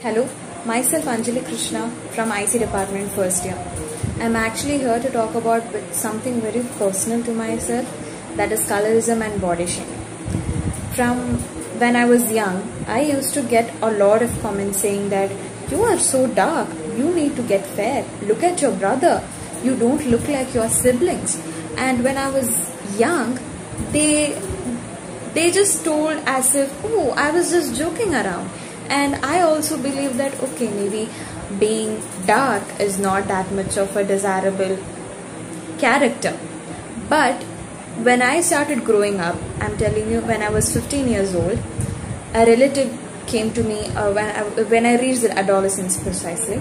Hello, myself Anjali Krishna from IC department first year. I'm actually here to talk about something very personal to myself that is colorism and body shaming. From when I was young, I used to get a lot of comments saying that you are so dark, you need to get fair, look at your brother, you don't look like your siblings. And when I was young, they they just told as if, oh, I was just joking around. And I also believe that, okay, maybe being dark is not that much of a desirable character. But when I started growing up, I'm telling you, when I was 15 years old, a relative came to me uh, when, I, when I reached adolescence precisely.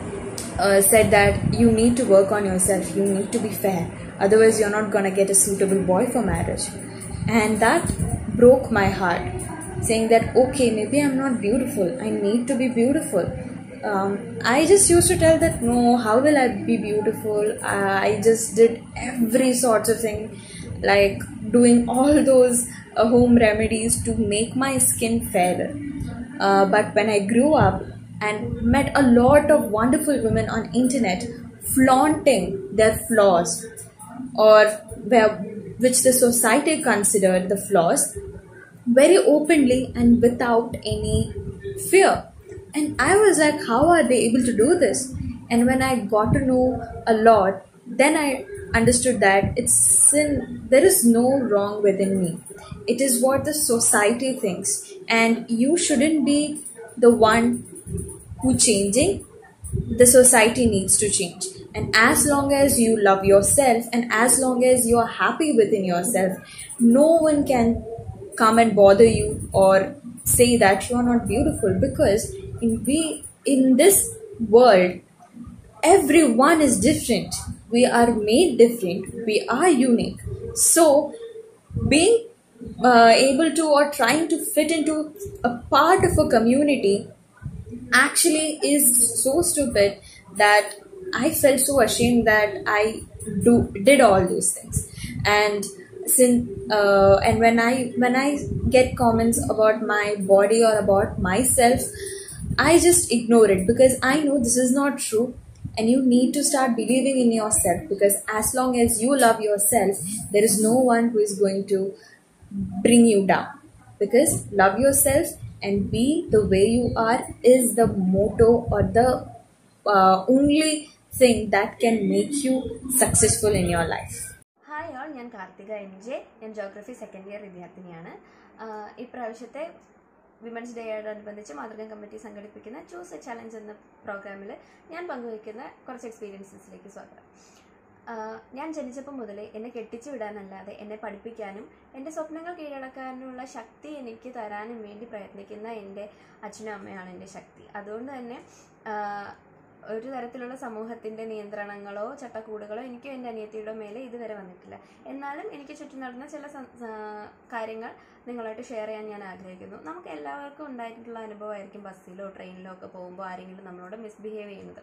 Uh, said that you need to work on yourself, you need to be fair, otherwise, you're not gonna get a suitable boy for marriage. And that broke my heart, saying that okay, maybe I'm not beautiful, I need to be beautiful. Um, I just used to tell that no, how will I be beautiful? Uh, I just did every sort of thing, like doing all those uh, home remedies to make my skin fairer. Uh, but when I grew up and met a lot of wonderful women on internet flaunting their flaws or where, which the society considered the flaws very openly and without any fear and i was like how are they able to do this and when i got to know a lot then i understood that it's sin there is no wrong within me it is what the society thinks and you shouldn't be the one who changing the society needs to change and as long as you love yourself and as long as you are happy within yourself no one can come and bother you or say that you are not beautiful because in we in this world everyone is different we are made different we are unique so being uh, able to or trying to fit into a part of a community actually is so stupid that I felt so ashamed that I do did all those things and since uh, and when I when I get comments about my body or about myself I just ignore it because I know this is not true and you need to start believing in yourself because as long as you love yourself there is no one who is going to bring you down because love yourself and be the way you are is the motto or the uh, only thing that can make you successful in your life hi all ഞാൻ Karthika M J ഞാൻ geography second year വിദ്യാർത്ഥിനിയാണ് ah ഇപ്രാവശ്യത്തെ women's ഡേയോടനുബന്ധിച്ച് മാതൃകം committee സംഘടിപ്പിക്കുന്ന choose a challenge എന്ന പ്രോഗ്രാമിൽ ഞാൻ പങ്കുവയ്ക്കുന്ന കുറച്ച് എക്സ്പീരിയൻസസിലേക്ക് സ്വാഗതം ആഹ് ഞാൻ ജനിച്ചപ്പോൾ മുതലേ എന്നെ കെട്ടിച്ചു വിടാനല്ലാതെ എന്നെ പഠിപ്പിക്കാനും എൻ്റെ സ്വപ്നങ്ങൾ കീഴടക്കാനുള്ള ശക്തി എനിക്ക് തരാനും വേണ്ടി പ്രയത്നിക്കുന്ന എൻ്റെ അച്ഛനും അമ്മയാണ് എൻ്റെ ശക്തി അതുകൊണ്ട് തന്നെ ആഹ് ഒരു തരത്തിലുള്ള സമൂഹത്തിന്റെ നിയന്ത്രണങ്ങളോ ചട്ടക്കൂടുകളോ എനിക്കും എൻ്റെ അനിയത്തിയുടെ മേലെ ഇതുവരെ വന്നിട്ടില്ല എന്നാലും എനിക്ക് ചുറ്റും നടന്ന ചില സം- സാ- കാര്യങ്ങൾ നിങ്ങളായിട്ട് ഷെയർ ചെയ്യാൻ ഞാൻ ആഗ്രഹിക്കുന്നു നമുക്ക് എല്ലാവർക്കും ഉണ്ടായിട്ടുള്ള അനുഭവമായിരിക്കും ബസ്സിലോ ട്രെയിനിലോ ഒക്കെ പോകുമ്പോൾ ആരെങ്കിലും നമ്മളോട് മിസ്ബിഹേവ് ചെയ്യുന്നത്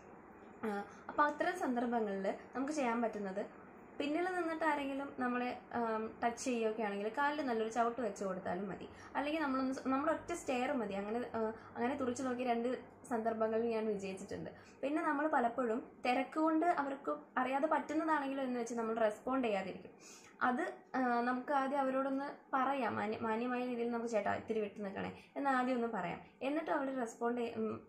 അപ്പോൾ അത്തരം സന്ദർഭങ്ങളിൽ നമുക്ക് ചെയ്യാൻ പറ്റുന്നത് പിന്നിൽ നിന്നിട്ട് ആരെങ്കിലും നമ്മളെ ടച്ച് ചെയ്യുകയൊക്കെ ആണെങ്കിൽ കാലിൽ നല്ലൊരു ചവിട്ട് വെച്ച് കൊടുത്താലും മതി അല്ലെങ്കിൽ നമ്മളൊന്ന് സ- നമ്മുടെ ഒറ്റ സ്റ്റെയർ മതി അങ്ങനെ ആ, അങ്ങനെ തുറച്ചു നോക്കി രണ്ട് സന്ദർഭങ്ങളിൽ ഞാൻ വിജയിച്ചിട്ടുണ്ട് പിന്നെ നമ്മൾ പലപ്പോഴും തിരക്ക് കൊണ്ട് അവർക്ക് അറിയാതെ പറ്റുന്നതാണെങ്കിലും എന്ന് വെച്ച് നമ്മൾ റെസ്പോണ്ട് ചെയ്യാതിരിക്കും അത് ആ, നമുക്ക് ആദ്യം അവരോടൊന്ന് പറയാം മാന്യ മാന്യമായ രീതിയിൽ നമുക്ക് ചേട്ടാ ഇത്തിരി വിട്ടു നിൽക്കണേ എന്ന് ആദ്യം ഒന്ന് പറയാം എന്നിട്ട് അവർ റെസ്പോണ്ട്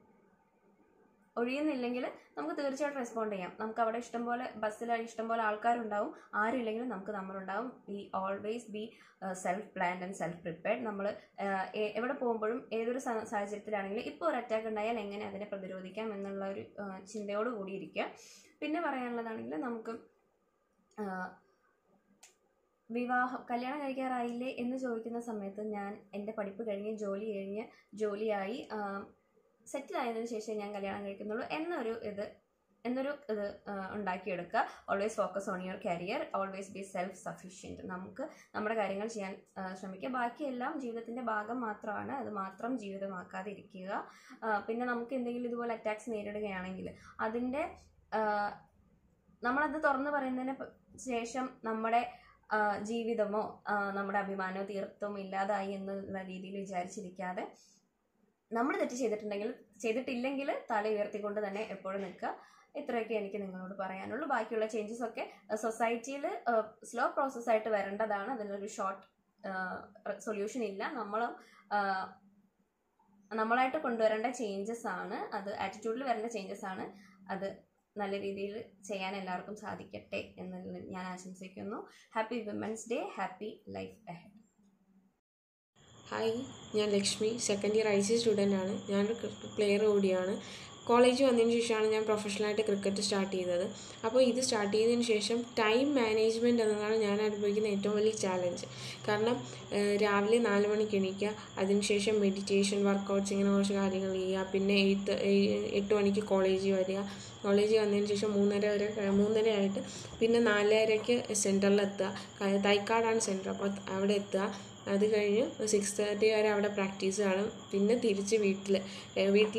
ഒഴിയുന്നില്ലെങ്കിൽ നമുക്ക് തീർച്ചയായിട്ടും റെസ്പോണ്ട് ചെയ്യാം നമുക്ക് അവിടെ ഇഷ്ടംപോലെ ബസ്സിൽ ഇഷ്ടംപോലെ ആൾക്കാരുണ്ടാവും ആരും ഇല്ലെങ്കിലും നമുക്ക് നമ്മളുണ്ടാവും be always be self planned and self prepared നമ്മൾ എവിടെ പോകുമ്പോഴും ഏതൊരു സ- സാഹചര്യത്തിലാണെങ്കിലും ഇപ്പോൾ ഒരു അറ്റാക്ക് ഉണ്ടായാൽ എങ്ങനെ അതിനെ പ്രതിരോധിക്കാം എന്നുള്ള ഒരു ആ, ചിന്തയോട് കൂടി ഇരിക്കുക പിന്നെ പറയാനുള്ളതാണെങ്കിൽ നമുക്ക് ആ, വിവാഹം കല്യാണം കഴിക്കാറായില്ലേ എന്ന് ചോദിക്കുന്ന സമയത്ത് ഞാൻ എൻ്റെ പഠിപ്പ് കഴിഞ്ഞ് ജോലി കഴിഞ്ഞ് ജോലിയായി സെറ്റിൽ ആയതിനു ശേഷം ഞാൻ കല്യാണം കഴിക്കുന്നുള്ളൂ എന്നൊരു ഇത് എന്നൊരു ഇത് ആ, ഉണ്ടാക്കിയെടുക്കുക always focus on your career always be self sufficient നമുക്ക് നമ്മുടെ കാര്യങ്ങൾ ചെയ്യാൻ ആ, ശ്രമിക്കുക ബാക്കിയെല്ലാം ജീവിതത്തിൻ്റെ ഭാഗം മാത്രമാണ് അത് മാത്രം ജീവിതമാക്കാതെ ഇരിക്കുക ആ, പിന്നെ നമുക്ക് എന്തെങ്കിലും ഇതുപോലെ അറ്റാക്സ് നേരിടുകയാണെങ്കിൽ അതിൻ്റെ ആ, നമ്മളത് തുറന്നു പറയുന്നതിന് പ- ശേഷം നമ്മുടെ ആ, ജീവിതമോ ആ, നമ്മുടെ അഭിമാനമോ തീർത്തും ഇല്ലാതായി എന്നുള്ള രീതിയിൽ വിചാരിച്ചിരിക്കാതെ നമ്മൾ തെറ്റ് ചെയ്തിട്ടുണ്ടെങ്കിൽ ചെയ്തിട്ടില്ലെങ്കിൽ തല ഉയർത്തിക്കൊണ്ട് തന്നെ എപ്പോഴും നിൽക്കുക ഇത്രയൊക്കെ എനിക്ക് നിങ്ങളോട് പറയാനുള്ളൂ ബാക്കിയുള്ള ചേഞ്ചസ് ഒക്കെ സൊസൈറ്റിയിൽ സ്ലോ പ്രോസസ്സായിട്ട് വരേണ്ടതാണ് അതിനൊരു ഷോർട്ട് സൊല്യൂഷൻ ഇല്ല നമ്മൾ നമ്മളായിട്ട് കൊണ്ടുവരേണ്ട ചേഞ്ചസ് ആണ് അത് ആറ്റിറ്റ്യൂഡിൽ വരേണ്ട ചേഞ്ചസ് ആണ് അത് നല്ല രീതിയിൽ ചെയ്യാൻ എല്ലാവർക്കും സാധിക്കട്ടെ എന്ന് ഞാൻ ആശംസിക്കുന്നു happy women's day happy life ahead hi ഞാൻ Lakshmi second year I C student ആണ് ഞാനൊരു പ്ലെയർ കൂടിയാണ് കോളേജ് വന്നതിന് ശേഷമാണ് ഞാൻ പ്രൊഫഷണലായിട്ട് ക്രിക്കറ്റ് സ്റ്റാർട്ട് ചെയ്തത് അപ്പോൾ ഇത് സ്റ്റാർട്ട് ചെയ്തതിന് ശേഷം ടൈം മാനേജ്മെൻറ്റ് എന്നതാണ് ഞാൻ അനുഭവിക്കുന്ന ഏറ്റവും വലിയ ചാലഞ്ച് കാരണം ഏഹ്, രാവിലെ നാല് മണിക്ക് എണീക്കുക അതിനുശേഷം മെഡിറ്റേഷൻ വർക്കൗട്ട്സ് ഇങ്ങനെ കുറച്ച് കാര്യങ്ങൾ ചെയ്യുക പിന്നെ എയ്ത്ത് എട്ട് മണിക്ക് കോളേജിൽ വരിക കോളേജിൽ വന്നതിന് ശേഷം മൂന്നര വരെ ക- മൂന്നര ആയിട്ട് പിന്നെ നാലരയ്ക്ക് സെൻറ്ററിൽ എത്തുക ക- തൈക്കാടാണ് സെൻറ്റർ അപ്പോൾ അവിടെ എത്തുക അത് കഴിഞ്ഞ് സിക്സ് തേർട്ടി വരെ അവിടെ പ്രാക്ടീസ് കാണും പിന്നെ തിരിച്ച് വീട്ടിൽ വീട്ടിൽ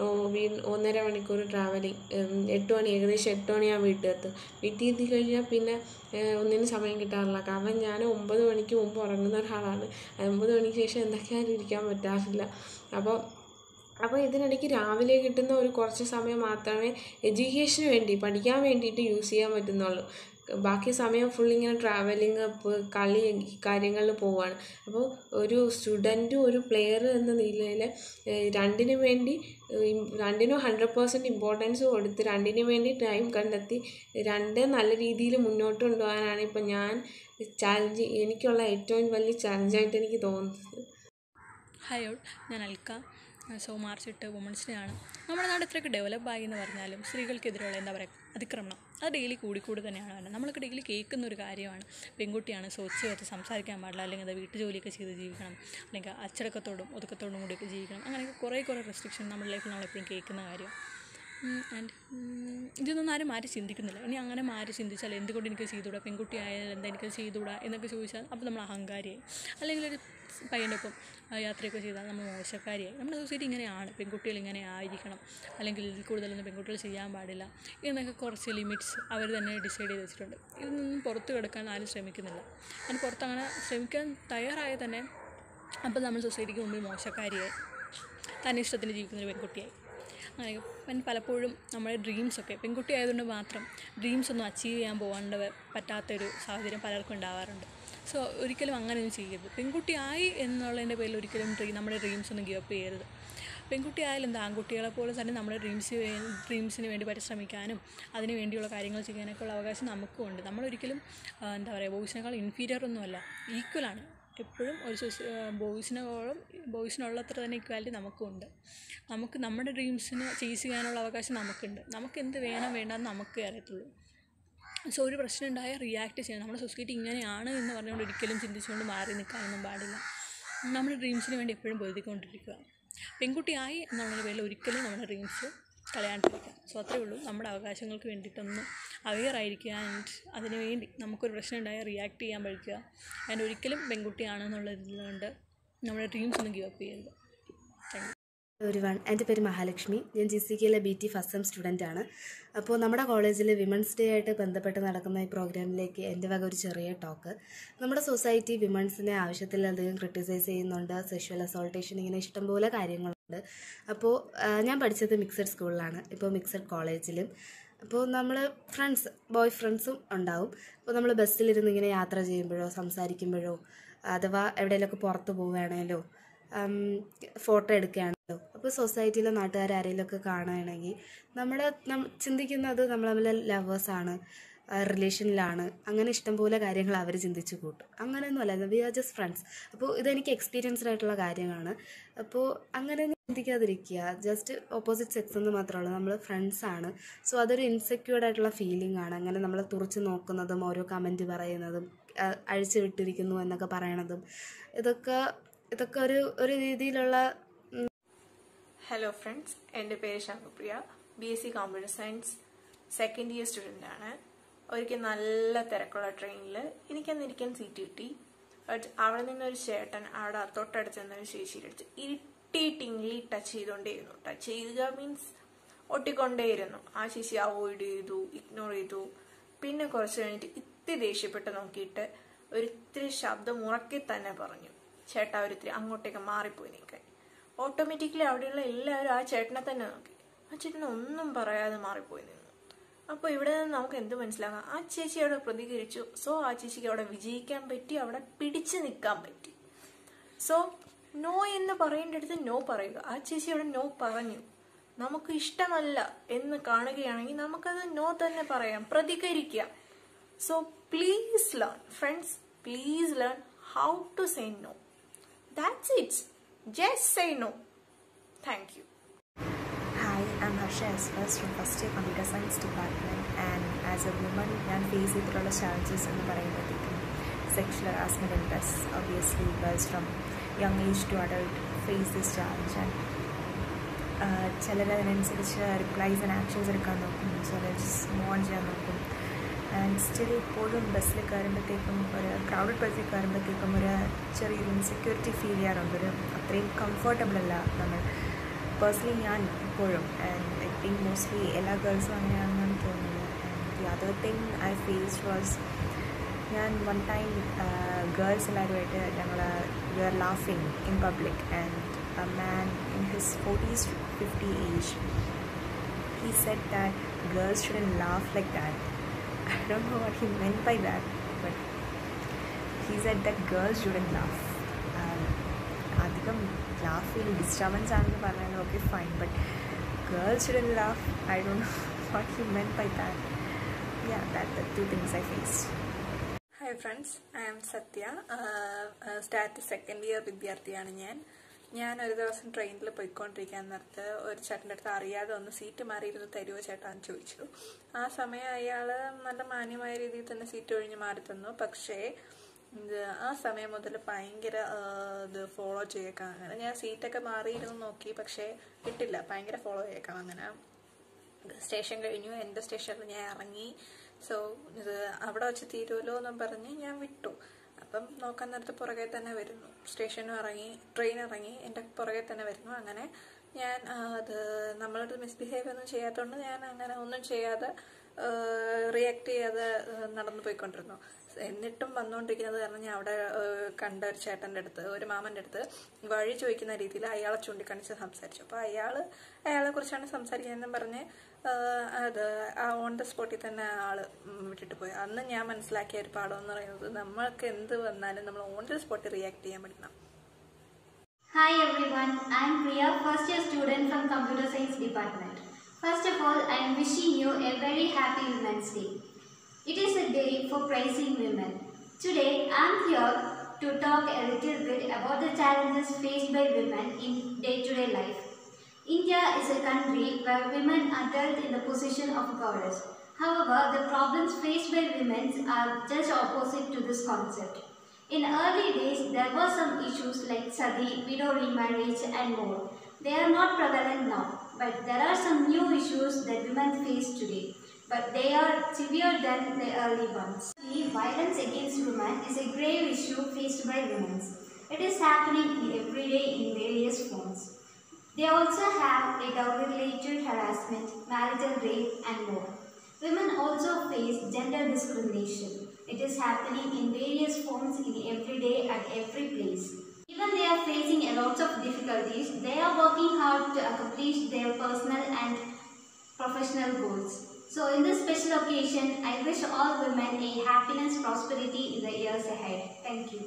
ഒന്നര മണിക്കൂർ ട്രാവലിംഗ് എട്ട് മണി ഏകദേശം എട്ട് മണിയാകും വീട്ടിലെത്തും വീട്ടിൽ എത്തി കഴിഞ്ഞാൽ പിന്നെ ഏഹ്, ഒന്നിനും സമയം കിട്ടാറില്ല കാരണം ഞാൻ ഒമ്പത് മണിക്ക് മുമ്പ് ഉറങ്ങുന്ന ഒരാളാണ് ഒമ്പത് മണിക്ക് ശേഷം എന്തൊക്കെയായാലും ഇരിക്കാൻ പറ്റാറില്ല അപ്പോൾ അപ്പോൾ ഇതിനിടയ്ക്ക് രാവിലെ കിട്ടുന്ന ഒരു കുറച്ച് സമയം മാത്രമേ എഡ്യൂക്കേഷന് വേണ്ടി പഠിക്കാൻ വേണ്ടിയിട്ട് യൂസ് ചെയ്യാൻ പറ്റുന്നുള്ളൂ ബാക്കി സമയം ഫുൾ ഇങ്ങനെ ട്രാവലിങ് കളി കാര്യങ്ങളിൽ പോവാണ് അപ്പോൾ ഒരു സ്റ്റുഡൻറ്റും ഒരു പ്ലെയർ എന്ന നിലയിൽ രണ്ടിനും വേണ്ടി ഏഹ്, രണ്ടിനും ഹൺഡ്രഡ് പേഴ്സൻറ്റ് ഇമ്പോർട്ടൻസ് കൊടുത്ത് രണ്ടിനും വേണ്ടി ടൈം കണ്ടെത്തി രണ്ട് നല്ല രീതിയിൽ മുന്നോട്ട് കൊണ്ടുപോകാനാണ് ഇപ്പം ഞാൻ ചാലഞ്ച് എനിക്കുള്ള ഏറ്റവും വലിയ ചാലഞ്ചായിട്ട് എനിക്ക് തോന്നുന്നത് ഹായ് ഓൾ ഞാൻ അൽക്ക സോ മാർച്ച് എട്ട് വുമൺസ് ഡേ ആണ് നമ്മുടെ നാട് ഇത്രയൊക്കെ ഡെവലപ്പായി എന്ന് പറഞ്ഞാലും സ്ത്രീകൾക്കെതിരെയുള്ള എന്താ പറയുക അതിക്രമണം അത് ഡെയിലി കൂടിക്കൂടി തന്നെയാണ് വരുന്നത് നമ്മളൊക്കെ ഡെയിലി കേൾക്കുന്ന ഒരു കാര്യമാണ് പെൺകുട്ടിയാണ് സ്വച്ഛ വെച്ച് സംസാരിക്കാൻ പാടില്ല അല്ലെങ്കിൽ അത് വീട്ടുജോലിയൊക്കെ ചെയ്ത് ജീവിക്കണം അല്ലെങ്കിൽ അച്ചടക്കത്തോടും ഒതുക്കത്തോടും കൂടിയൊക്കെ ജീവിക്കണം അങ്ങനെയൊക്കെ കുറേ കുറേ റെസ്ട്രിക്ഷൻ നമ്മുടെ ലൈഫിൽ നമ്മളെപ്പോഴും കേൾക്കുന്ന കാര്യം ആൻഡ് ഇതൊന്നും ആരും മാറി ചിന്തിക്കുന്നില്ല ഇനി അങ്ങനെ മാറി ചിന്തിച്ചാൽ എന്തുകൊണ്ട് എനിക്ക് ചെയ്തുകൂടാ പെൺകുട്ടിയായാലും എന്താ എനിക്ക് ചെയ്തുകൂടാ എന്നൊക്കെ ചോദിച്ചാൽ അപ്പോൾ നമ്മൾ അഹങ്കാരിയായി അല്ലെങ്കിൽ ഒരു പയ്യൻ്റെ ഒപ്പം ആ, യാത്രയൊക്കെ ചെയ്താൽ നമ്മൾ മോശക്കാരിയായി നമ്മുടെ സൊസൈറ്റി ഇങ്ങനെയാണ് പെൺകുട്ടികൾ ഇങ്ങനെ ആയിരിക്കണം അല്ലെങ്കിൽ ഇതിൽ കൂടുതലൊന്നും പെൺകുട്ടികൾ ചെയ്യാൻ പാടില്ല എന്നൊക്കെ കുറച്ച് ലിമിറ്റ്സ് അവർ തന്നെ ഡിസൈഡ് ചെയ്ത് വെച്ചിട്ടുണ്ട് ഇതിൽ നിന്നും പുറത്ത് കിടക്കാൻ ആരും ശ്രമിക്കുന്നില്ല അതിന് പുറത്ത് അങ്ങനെ ശ്രമിക്കാൻ തയ്യാറായ തന്നെ അപ്പോൾ നമ്മൾ സൊസൈറ്റിക്ക് മുമ്പിൽ മോശക്കാരിയായി തന്നെ ഇഷ്ടത്തിന് ജീവിക്കുന്ന ഒരു പെൺകുട്ടിയായി അങ്ങനെ പിന്നെ പലപ്പോഴും നമ്മുടെ ഡ്രീംസൊക്കെ പെൺകുട്ടി ആയതുകൊണ്ട് മാത്രം ഡ്രീംസ് ഒന്നും അച്ചീവ് ചെയ്യാൻ പോകാണ്ട് വ- പറ്റാത്തൊരു സാഹചര്യം പലർക്കും ഉണ്ടാവാറുണ്ട് സോ ഒരിക്കലും അങ്ങനെയൊന്നും ചെയ്യരുത് പെൺകുട്ടിയായി എന്നുള്ളതിൻ്റെ പേരിൽ ഒരിക്കലും ഡ്രീ നമ്മുടെ ഡ്രീംസ് ഒന്നും ഗിവ് അപ്പ് ചെയ്യരുത് പെൺകുട്ടി ആയാലും എന്താ ആൺകുട്ടികളെ പോലെ തന്നെ നമ്മുടെ ഡ്രീംസ് ഡ്രീംസിന് വേണ്ടി പരിശ്രമിക്കാനും അതിന് വേണ്ടിയുള്ള കാര്യങ്ങൾ ചെയ്യാനൊക്കെ ഉള്ള അവകാശം നമുക്കും ഉണ്ട് നമ്മളൊരിക്കലും ആ, എന്താ പറയുക ബോയ്സിനേക്കാൾ ഇൻഫീരിയർ ഒന്നുമല്ല ഈക്വലാണ് എപ്പോഴും ഒരു സൊസൈ ബോയ്സിനോളം ബോയ്സിനുള്ളത്ര തന്നെ ഇക്വാലിറ്റി നമുക്കും ഉണ്ട് നമുക്ക് നമ്മുടെ ഡ്രീംസിന് ചേസ് ചെയ്യാനുള്ള അവകാശം നമുക്കുണ്ട് നമുക്ക് എന്ത് വേണം വേണ്ടെന്ന് നമുക്കേ അറിയത്തുള്ളൂ സോ ഒരു പ്രശ്നം ഉണ്ടായാൽ റിയാക്ട് ചെയ്യണം നമ്മുടെ സൊസൈറ്റി ഇങ്ങനെയാണ് എന്ന് പറഞ്ഞുകൊണ്ട് ഒരിക്കലും ചിന്തിച്ചുകൊണ്ട് മാറി നിൽക്കാനൊന്നും പാടില്ല നമ്മുടെ ഡ്രീംസിന് വേണ്ടി എപ്പോഴും പൊരുതിക്കൊണ്ടിരിക്കുക പെൺകുട്ടിയായി എന്നുള്ള പേരിൽ ഒരിക്കലും നമ്മുടെ ഡ്രീംസ് കളയാണ്ടിരിക്കുക സോ അത്രേ ഉള്ളൂ നമ്മുടെ അവകാശങ്ങൾക്ക് വേണ്ടിയിട്ടൊന്ന് അവെയർ ആയിരിക്കുക ആൻഡ് അതിന് വേണ്ടി നമുക്കൊരു പ്രശ്നം ഉണ്ടായാൽ റിയാക്ട് ചെയ്യാൻ പഠിക്കുക ആൻഡ് ഒരിക്കലും പെൺകുട്ടിയാണെന്നുള്ളതുകൊണ്ട് നമ്മുടെ ഡ്രീംസ് ഒന്നും ഗിവ് അപ്പ് ചെയ്യരുത് താങ്ക് ഒരു വൺ എൻ്റെ പേര് മഹാലക്ഷ്മി ഞാൻ ജി സി കെയിലെ B T first sem student ആണ് അപ്പോൾ നമ്മുടെ കോളേജിൽ വിമൻസ് ഡേ ആയിട്ട് ബന്ധപ്പെട്ട് നടക്കുന്ന ഈ പ്രോഗ്രാമിലേക്ക് എൻ്റെ വക ഒരു ചെറിയ ടോക്ക് നമ്മുടെ സൊസൈറ്റി വിമൻസിനെ ആവശ്യത്തിലധികം ക്രിട്ടിസൈസ് ചെയ്യുന്നുണ്ട് സെക്ഷൽ അസോൾട്ടേഷൻ ഇങ്ങനെ ഇഷ്ടംപോലെ കാര്യങ്ങളുണ്ട് അപ്പോൾ ആ, ഞാൻ പഠിച്ചത് മിക്സഡ് സ്കൂളിലാണ് ഇപ്പോൾ മിക്സഡ് കോളേജിലും അപ്പോൾ നമ്മൾ ഫ്രണ്ട്സ് ബോയ് ഫ്രണ്ട്സും ഉണ്ടാവും അപ്പോൾ നമ്മൾ ബസ്സിലിരുന്ന് ഇങ്ങനെ യാത്ര ചെയ്യുമ്പോഴോ സംസാരിക്കുമ്പോഴോ അഥവാ എവിടെയെങ്കിലുമൊക്കെ പുറത്ത് പോവുകയാണേലോ ഫോട്ടോ എടുക്കുകയാണല്ലോ അപ്പോൾ സൊസൈറ്റിയിലെ നാട്ടുകാർ ആരെങ്കിലുമൊക്കെ കാണുകയാണെങ്കിൽ നമ്മൾ ചിന്തിക്കുന്നത് നമ്മൾ തമ്മിൽ ലവേഴ്സാണ് റിലേഷനിലാണ് അങ്ങനെ ഇഷ്ടംപോലെ കാര്യങ്ങൾ അവർ ചിന്തിച്ചു കൂട്ടും അങ്ങനെയൊന്നുമല്ല വി ആർ ജസ്റ്റ് ഫ്രണ്ട്സ് അപ്പോൾ ഇതെനിക്ക് എക്സ്പീരിയൻസ്ഡ് ആയിട്ടുള്ള കാര്യമാണ് അപ്പോൾ അങ്ങനെ ഒന്നും ചിന്തിക്കാതിരിക്കുക ജസ്റ്റ് ഓപ്പോസിറ്റ് സെക്സ് എന്ന് മാത്രമേ ഉള്ളൂ നമ്മൾ ഫ്രണ്ട്സാണ് സോ അതൊരു ഇൻസെക്യൂർഡ് ആയിട്ടുള്ള ഫീലിംഗ് ആണ് അങ്ങനെ നമ്മളെ തുറച്ച് നോക്കുന്നതും ഓരോ കമൻറ്റ് പറയുന്നതും ആ, അഴിച്ചു വിട്ടിരിക്കുന്നു എന്നൊക്കെ പറയണതും ഇതൊക്കെ ഇതൊക്കെ ഒരു ഒരു രീതിയിലുള്ള ഹലോ ഫ്രണ്ട്സ് എൻ്റെ പേര് Shankupriya B S C computer science second year student ആണ് ഒരിക്കൽ നല്ല തിരക്കുള്ള ട്രെയിനിൽ എനിക്കന്നിരിക്കാൻ സീറ്റ് കിട്ടി ബട്ട് അവിടെ നിന്നൊരു ചേട്ടൻ അവിടെ തൊട്ടടുത്ത് നിന്നൊരു ചേച്ചിയുടെ അടുത്ത് ഇരിട്ടേറ്റിംഗ്ലി ടച്ച് ചെയ്തുകൊണ്ടേയിരുന്നു ടച്ച് ചെയ്യുക മീൻസ് ഒട്ടിക്കൊണ്ടേയിരുന്നു ആ ചേച്ചി അവോയ്ഡ് ചെയ്തു ഇഗ്നോർ ചെയ്തു പിന്നെ കുറച്ച് കഴിഞ്ഞിട്ട് ഇത്തിരി ദേഷ്യപ്പെട്ട് നോക്കിയിട്ട് ഒരിത്തിരി ശബ്ദം ഉറക്കി തന്നെ പറഞ്ഞു ചേട്ടാ ഒരിത്തിരി അങ്ങോട്ടേക്ക് മാറിപ്പോയി നിൽക്കാൻ ഓട്ടോമാറ്റിക്കലി അവിടെയുള്ള എല്ലാവരും ആ ചേട്ടനെ തന്നെ നോക്കി ആ ചേട്ടൻ ഒന്നും പറയാതെ മാറിപ്പോയി നിന്നു അപ്പോൾ ഇവിടെ നിന്ന് നമുക്ക് എന്ത് മനസ്സിലാക്കാം ആ ചേച്ചി അവിടെ പ്രതികരിച്ചു സോ ആ ചേച്ചിക്ക് അവിടെ വിജയിക്കാൻ പറ്റി അവിടെ പിടിച്ചു നിൽക്കാൻ പറ്റി സോ നോ എന്ന് പറയേണ്ടടുത്ത് നോ പറയുക ആ ചേച്ചി അവിടെ നോ പറഞ്ഞു നമുക്ക് ഇഷ്ടമല്ല എന്ന് കാണുകയാണെങ്കിൽ നമുക്കത് നോ തന്നെ പറയാം പ്രതികരിക്കാം so please learn friends please learn how to say no that's it's just say no thank you Hi, I'm Harsha Eswas from first year computer science department and as a woman ഞാൻ face ചെയ്തിട്ടുള്ള challenges എന്ന് പറയുമ്പോഴത്തേക്കും sexual harassment and plus obviously girls from young age to adult face this challenge and ചിലർ അതിനനുസരിച്ച് replies and actions എടുക്കാൻ നോക്കും ചിലർ മോൺ ചെയ്യാൻ നോക്കും ആൻഡ് സ്റ്റിൽ ഇപ്പോഴും ബസ്സിൽ കയറുമ്പോഴത്തേക്കും ഒരു ക്രൗഡഡ് ബസ്സിൽ കയറുമ്പോഴത്തേക്കും ഒരു ചെറിയൊരു ഇൻസെക്യൂരിറ്റി ഫീൽ ചെയ്യാറുണ്ട് ഒരു അത്രയും കംഫർട്ടബിൾ അല്ല നമ്മൾ പേഴ്സണലി ഞാൻ ഇപ്പോഴും ആൻഡ് ഐ തിങ്ക് മോസ്റ്റ്ലി എല്ലാ ഗേൾസും അങ്ങനെയാണെന്നാണ് തോന്നുന്നത് and the other thing I face was ഞാൻ വൺ ടൈം ഗേൾസ് എല്ലാവരുമായിട്ട് ഞങ്ങൾ വി ആർ ലാഫിങ് in public and a man in his forties fifty age he said that girls shouldn't laugh like that. I don't know what he meant by that, but he said that girls shouldn't laugh. Um, അധികം laugh ചെയ്ത് disturbance ആണെന്ന് പറഞ്ഞാൽ okay fine but girls shouldn't laugh I don't know what he meant by that yeah that the two things I face hi friends I am Sathya stat second year വിദ്യാർത്ഥിയാണ് ഞാൻ ഞാൻ ഒരു ദിവസം ട്രെയിനിൽ പോയിക്കൊണ്ടിരിക്കാൻ നേരത്ത് ഒരു ചേട്ടൻ്റെ അടുത്ത് അറിയാതെ ഒന്ന് സീറ്റ് മാറിയിരുന്ന് തരുമോ ചേട്ടാന്ന് ചോദിച്ചു ആ സമയം അയാൾ നല്ല മാന്യമായ രീതിയിൽ തന്നെ സീറ്റ് ഒഴിഞ്ഞ് മാറി തന്നു പക്ഷേ ഇത് ആ സമയം മുതൽ ഭയങ്കര ആ, ഇത് ഫോളോ ചെയ്യേക്കാം അങ്ങനെ ഞാൻ സീറ്റൊക്കെ മാറിയിരുന്ന് നോക്കി പക്ഷേ കിട്ടില്ല ഭയങ്കര ഫോളോ ചെയ്യേക്കാം അങ്ങനെ സ്റ്റേഷൻ കഴിഞ്ഞു എൻ്റെ സ്റ്റേഷനിൽ ഞാൻ ഇറങ്ങി സോ ഇത് അവിടെ വെച്ച് തീരുമല്ലോ എന്നും പറഞ്ഞ് ഞാൻ വിട്ടു അപ്പം നോക്കാൻ നേരത്ത് പുറകെ തന്നെ വരുന്നു സ്റ്റേഷനും ഇറങ്ങി ട്രെയിൻ ഇറങ്ങി എൻ്റെ പുറകെ തന്നെ വരുന്നു അങ്ങനെ ഞാൻ ആ, അത് നമ്മളോട് മിസ്ബിഹേവ് ഒന്നും ചെയ്യാത്തതുകൊണ്ട് ഞാൻ അങ്ങനെ ഒന്നും ചെയ്യാതെ റിയാക്ട് ചെയ്യാതെ ആ, നടന്നു പോയിക്കൊണ്ടിരുന്നു എന്നിട്ടും വന്നുകൊണ്ടിരിക്കുന്നത് കാരണം ഞാൻ അവിടെ ആ, കണ്ട ഒരു ചേട്ടൻ്റെ അടുത്ത് ഒരു മാമൻ്റെ അടുത്ത് വഴി ചോദിക്കുന്ന രീതിയിൽ അയാളെ ചൂണ്ടിക്കാണിച്ച് സംസാരിച്ചു അപ്പോൾ അയാൾ അയാളെ കുറിച്ചാണ് സംസാരിക്കുന്നതെന്നും പറഞ്ഞ് ആ, അത് ആ ഓൺ ദ സ്പോട്ടിൽ തന്നെ ആള് ഉം വിട്ടിട്ട് പോയി അന്ന് ഞാൻ മനസ്സിലാക്കിയ ഒരു പാഠം എന്ന് പറയുന്നത് നമ്മൾക്ക് എന്ത് വന്നാലും നമ്മൾ ഓൺ ദ സ്പോട്ടിൽ റിയാക്ട് ചെയ്യാൻ പഠിക്കണം Hi everyone, I am Priya, first year student from Computer Science Department. First of all, I am wishing you a very happy Women's Day. It is a day for praising women. Today, I am here to talk a little bit about the challenges faced by women in day-to-day life. India is a country where women are dealt in the position of goddess. However, the problems faced by women are just opposite to this concept. In early days, there were some issues like sati, widow remarriage, and more. They are not prevalent now, but there are some new issues that women face today. But they are severe than the early ones. The violence against women is a grave issue faced by women. It is happening every day in various forms. They also have a dowry-related harassment, marital rape, and more. Women also face gender discrimination. It is happening in various forms in every day at every place. Even they are facing a lot of difficulties, they are working hard to accomplish their personal and professional goals. So in this special occasion, I wish all women a happiness, prosperity in the years ahead. Thank you.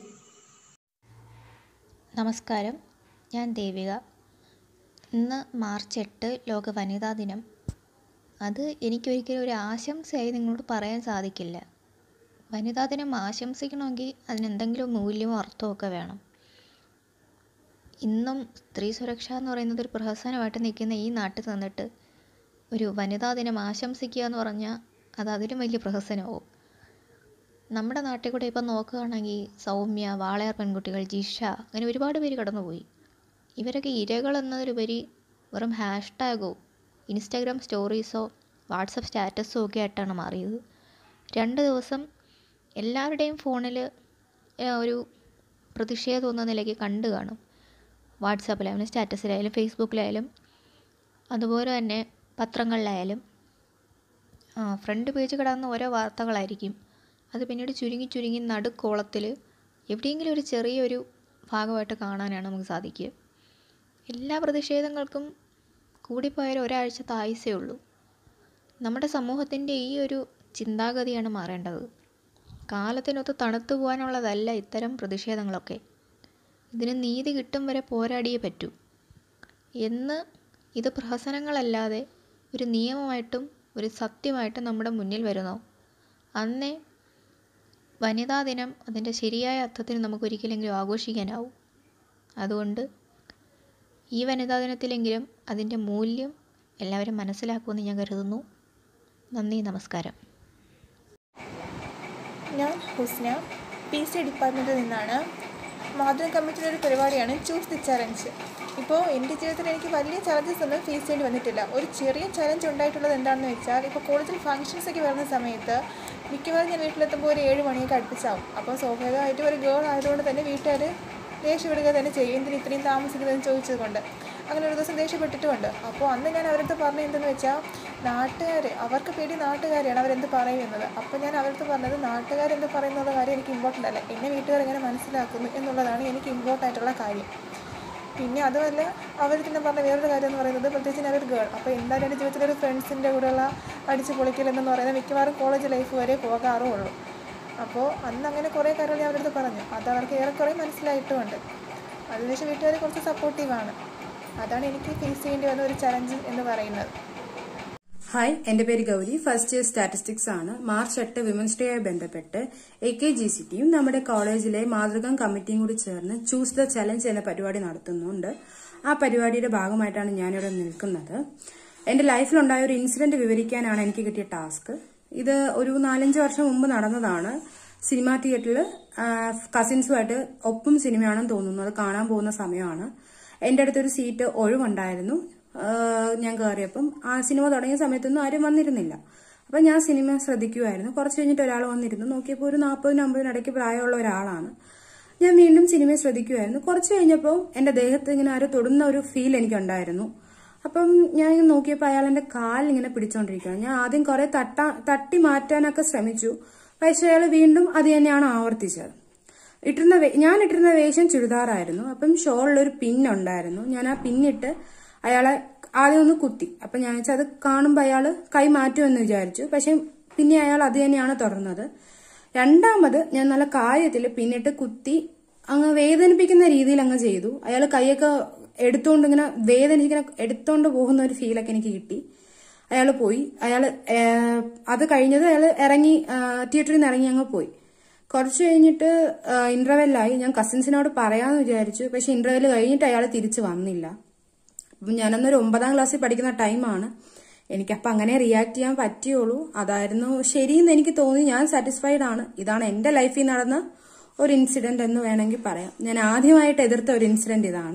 നമസ്കാരം ഞാൻ ദേവിക ഇന്ന് March എട്ട് ലോക വനിതാ ദിനം അത് എനിക്കൊരിക്കലും ഒരു ആശംസയായി നിങ്ങളോട് പറയാൻ സാധിക്കില്ല വനിതാ ദിനം ആശംസിക്കണമെങ്കിൽ അതിനെന്തെങ്കിലും മൂല്യമോ അർത്ഥമോ ഒക്കെ വേണം ഇന്നും സ്ത്രീ സുരക്ഷ എന്ന് പറയുന്നത് ഒരു പ്രഹസനമായിട്ട് നിൽക്കുന്ന ഈ നാട്ടിൽ തന്നിട്ട് ഒരു വനിതാ ദിനം ആശംസിക്കുക എന്ന് പറഞ്ഞാൽ അത് അതിലും വലിയ പ്രഹസനമാവും നമ്മുടെ നാട്ടിൽ കൂടെ ഇപ്പം നോക്കുകയാണെങ്കിൽ സൗമ്യ വാളയാർ പെൺകുട്ടികൾ ജിഷ അങ്ങനെ ഒരുപാട് പേര് കടന്നുപോയി ഇവരൊക്കെ ഇരകൾ എന്നതിലുപരി വെറും ഹാഷ്ടാഗോ ഇൻസ്റ്റാഗ്രാം സ്റ്റോറീസോ വാട്സപ്പ് സ്റ്റാറ്റസോ ഒക്കെ ആയിട്ടാണ് മാറിയത് രണ്ട് ദിവസം എല്ലാവരുടെയും ഫോണിൽ ഒരു പ്രതിഷേധം എന്ന നിലയ്ക്ക് കണ്ടു കാണും വാട്സാപ്പിലായാലും സ്റ്റാറ്റസിലായാലും ഫേസ്ബുക്കിലായാലും അതുപോലെ തന്നെ പത്രങ്ങളിലായാലും ഫ്രണ്ട് പേജ് കിടന്ന ഓരോ വാർത്തകളായിരിക്കും അത് പിന്നീട് ചുരുങ്ങി ചുരുങ്ങി നടുക്കോളത്തിൽ എവിടെയെങ്കിലും ഒരു ചെറിയൊരു ഭാഗമായിട്ട് കാണാനാണ് നമുക്ക് സാധിക്കുക എല്ലാ പ്രതിഷേധങ്ങൾക്കും കൂടിപ്പോയാൽ ഒരാഴ്ചത്തെ ആയുസേ ഉള്ളൂ നമ്മുടെ സമൂഹത്തിൻ്റെ ഈ ഒരു ചിന്താഗതിയാണ് മാറേണ്ടത് കാലത്തിനൊത്ത് തണുത്തു പോകാനുള്ളതല്ല ഇത്തരം പ്രതിഷേധങ്ങളൊക്കെ ഇതിന് നീതി കിട്ടും വരെ പോരാടിയേ പറ്റൂ എന്ന് ഇത് പ്രഹസനങ്ങളല്ലാതെ ഒരു നിയമമായിട്ടും ഒരു സത്യമായിട്ടും നമ്മുടെ മുന്നിൽ വരുന്നോ അന്നേ വനിതാ ദിനം അതിൻ്റെ ശരിയായ അർത്ഥത്തിന് നമുക്ക് ഒരിക്കലെങ്കിലും ആഘോഷിക്കാനാവും അതുകൊണ്ട് ഈ വനിതാ ദിനത്തിലെങ്കിലും അതിൻ്റെ മൂല്യം എല്ലാവരും മനസ്സിലാക്കുമെന്ന് ഞാൻ കരുതുന്നു നന്ദി നമസ്കാരം ഞാൻ ഹുസ്ന പി സി ഡിപ്പാർട്ട്മെൻറ്റിൽ നിന്നാണ് മാതൃ കമ്മിറ്റിയുടെ ഒരു പരിപാടിയാണ് ചൂസ് ദി ചലഞ്ച് ഇപ്പോൾ എൻ്റെ ജീവിതത്തിൽ എനിക്ക് വലിയ ചലഞ്ചസ് ഒന്നും ഫേസ് ചെയ്യേണ്ടി വന്നിട്ടില്ല ഒരു ചെറിയ ചലഞ്ച് ഉണ്ടായിട്ടുള്ളത് എന്താണെന്ന് വെച്ചാൽ ഇപ്പോൾ കോളേജിൽ ഫംഗ്ഷൻസ് ഒക്കെ വരുന്ന സമയത്ത് മിക്കവാറും ഞാൻ വീട്ടിലെത്തുമ്പോൾ ഒരു ഏഴ് മണിയൊക്കെ അടുപ്പിച്ചാവും അപ്പോൾ സ്വാഭാവികമായിട്ടും ഒരു ഗേൾ ആയതുകൊണ്ട് തന്നെ വീട്ടുകാർ ദേഷ്യപ്പെടുക തന്നെ ചെയ്യും എന്തിന് ഇത്രയും താമസിക്കുന്നതെന്ന് ചോദിച്ചത് കൊണ്ട് അങ്ങനെ ഒരു ദിവസം ദേഷ്യപ്പെട്ടിട്ടുമുണ്ട് അപ്പോൾ അന്ന് ഞാൻ അവരടുത്ത് പറഞ്ഞത് എന്തെന്ന് വെച്ചാൽ നാട്ടുകാർ അവർക്ക് പേടി നാട്ടുകാരെയാണ് അവരെന്ത് പറയുന്നത് അപ്പോൾ ഞാൻ അവരടുത്ത് പറഞ്ഞത് നാട്ടുകാരെന്ത് പറയുന്നുള്ള കാര്യം എനിക്ക് ഇമ്പോർട്ടൻ്റ് അല്ല എന്നെ വീട്ടുകാർ എങ്ങനെ മനസ്സിലാക്കുന്നു എന്നുള്ളതാണ് എനിക്ക് ഇമ്പോർട്ടൻ്റ് ആയിട്ടുള്ള കാര്യം പിന്നെ അതുമല്ല അവർ തന്നെ പറഞ്ഞ വേറൊരു കാര്യം എന്ന് പറയുന്നത് പ്രത്യേകിച്ച് ഞാനൊരു ഗേൾ അപ്പോൾ എന്തായാലും എൻ്റെ ജീവിതത്തിൽ ഒരു ഫ്രണ്ട്സിൻ്റെ കൂടെയുള്ള അടിച്ച് പൊളിക്കൽ എന്ന് പറയുന്നത് മിക്കവാറും കോളേജ് ലൈഫ് വരെ പോകാറുള്ളൂ അപ്പോൾ അന്ന് അങ്ങനെ കുറേ കാര്യങ്ങൾ ഞാൻ അവരടുത്ത് പറഞ്ഞു അത് അവർക്ക് ഏറെക്കുറെ മനസ്സിലായിട്ടുമുണ്ട് അതിനുശേഷം വീട്ടുകാർ കുറച്ച് സപ്പോർട്ടീവാണ് അതാണ് എനിക്ക് ഫേസ് ചെയ്യേണ്ടി വന്ന ഒരു ചലഞ്ച് എന്ന് പറയുന്നത് ഹായ് എന്റെ പേര് ഗൗരി ഫസ്റ്റ് ഇയർ സ്റ്റാറ്റിസ്റ്റിക്സ് ആണ് മാർച്ച് എട്ട് വിമൻസ് ഡേ ആയി ബന്ധപ്പെട്ട് എ കെ ജി സി ടിയും നമ്മുടെ കോളേജിലെ മാതൃകം കമ്മിറ്റിയും കൂടി ചേർന്ന് ചൂസ് ദ ചലഞ്ച് എന്ന പരിപാടി നടത്തുന്നുണ്ട് ആ പരിപാടിയുടെ ഭാഗമായിട്ടാണ് ഞാനിവിടെ നിൽക്കുന്നത് എന്റെ ലൈഫിലുണ്ടായ ഒരു ഇൻസിഡന്റ് വിവരിക്കാനാണ് എനിക്ക് കിട്ടിയ ടാസ്ക് ഇത് ഒരു നാലഞ്ച് വർഷം മുമ്പ് നടന്നതാണ് സിനിമാ തിയേറ്ററിൽ കസിൻസുമായിട്ട് ഒപ്പം സിനിമയാണെന്ന് തോന്നുന്നു അത് കാണാൻ പോകുന്ന സമയമാണ് എന്റെ അടുത്തൊരു സീറ്റ് ഒഴിവുണ്ടായിരുന്നു ആഹ് ഞാൻ കയറിയപ്പം ആ സിനിമ തുടങ്ങിയ സമയത്തൊന്നും ആരും വന്നിരുന്നില്ല അപ്പൊ ഞാൻ സിനിമ ശ്രദ്ധിക്കുമായിരുന്നു കുറച്ച് കഴിഞ്ഞിട്ട് ഒരാൾ വന്നിരുന്നു നോക്കിയപ്പോൾ ഒരു നാൽപ്പതിനും അമ്പതിനും ഇടയ്ക്ക് പ്രായമുള്ള ഒരാളാണ് ഞാൻ വീണ്ടും സിനിമയെ ശ്രദ്ധിക്കുമായിരുന്നു കുറച്ച് കഴിഞ്ഞപ്പോൾ എന്റെ ദേഹത്ത് ഇങ്ങനെ ആരോ തൊടുന്ന ഒരു ഫീൽ എനിക്കുണ്ടായിരുന്നു അപ്പം ഞാൻ ഇങ്ങനെ നോക്കിയപ്പോൾ അയാൾ എന്റെ കാൽ ഇങ്ങനെ പിടിച്ചോണ്ടിരിക്കുകയാണ് ഞാൻ ആദ്യം കുറെ തട്ട തട്ടി മാറ്റാനൊക്കെ ശ്രമിച്ചു പക്ഷെ അയാൾ വീണ്ടും അത് തന്നെയാണ് ആവർത്തിച്ചത് ഇട്ടിരുന്ന വേ- ഞാൻ ഇട്ടിരുന്ന വേഷം ചുരിദാറായിരുന്നു അപ്പം ഷോളിലൊരു പിന്നുണ്ടായിരുന്നു ഞാൻ ആ പിന്നിട്ട് അയാളെ ആദ്യം ഒന്ന് കുത്തി അപ്പൊ ഞാൻ വെച്ചാൽ അത് കാണുമ്പോൾ അയാൾ കൈ മാറ്റുമെന്ന് വിചാരിച്ചു പക്ഷെ പിന്നെ അയാൾ അത് തന്നെയാണ് തുടർന്നത് രണ്ടാമത് ഞാൻ നല്ല കാര്യത്തിൽ പിന്നിട്ട് കുത്തി അങ്ങ് വേദനിപ്പിക്കുന്ന രീതിയിൽ അങ്ങ് ചെയ്തു അയാൾ കൈയൊക്കെ എടുത്തുകൊണ്ട് ഇങ്ങനെ വേദനിച്ചിങ്ങനെ എടുത്തോണ്ട് പോകുന്ന ഒരു ഫീലൊക്കെ എനിക്ക് കിട്ടി അയാൾ പോയി അയാൾ അത് കഴിഞ്ഞത് അയാൾ ഇറങ്ങി തിയേറ്ററിൽ നിന്ന് ഇറങ്ങി അങ്ങ് പോയി കുറച്ച് കഴിഞ്ഞിട്ട് ഇന്റർവെല്ലായി ഞാൻ കസിൻസിനോട് പറയാമെന്ന് വിചാരിച്ചു പക്ഷെ ഇന്റർവെൽ കഴിഞ്ഞിട്ട് അയാൾ തിരിച്ചു വന്നില്ല അപ്പം ഞാനന്നൊരു ഒമ്പതാം ക്ലാസ്സിൽ പഠിക്കുന്ന ടൈമാണ് എനിക്കപ്പം അങ്ങനെ റിയാക്ട് ചെയ്യാൻ പറ്റിയുള്ളൂ അതായിരുന്നു ശരിയെന്ന് എനിക്ക് തോന്നി ഞാൻ സാറ്റിസ്ഫൈഡ് ആണ് ഇതാണ് എൻ്റെ ലൈഫിൽ നടന്ന ഒരു ഇൻസിഡന്റ് എന്ന് വേണമെങ്കിൽ പറയാം ഞാൻ ആദ്യമായിട്ട് എതിർത്ത ഒരു ഇൻസിഡന്റ് ഇതാണ്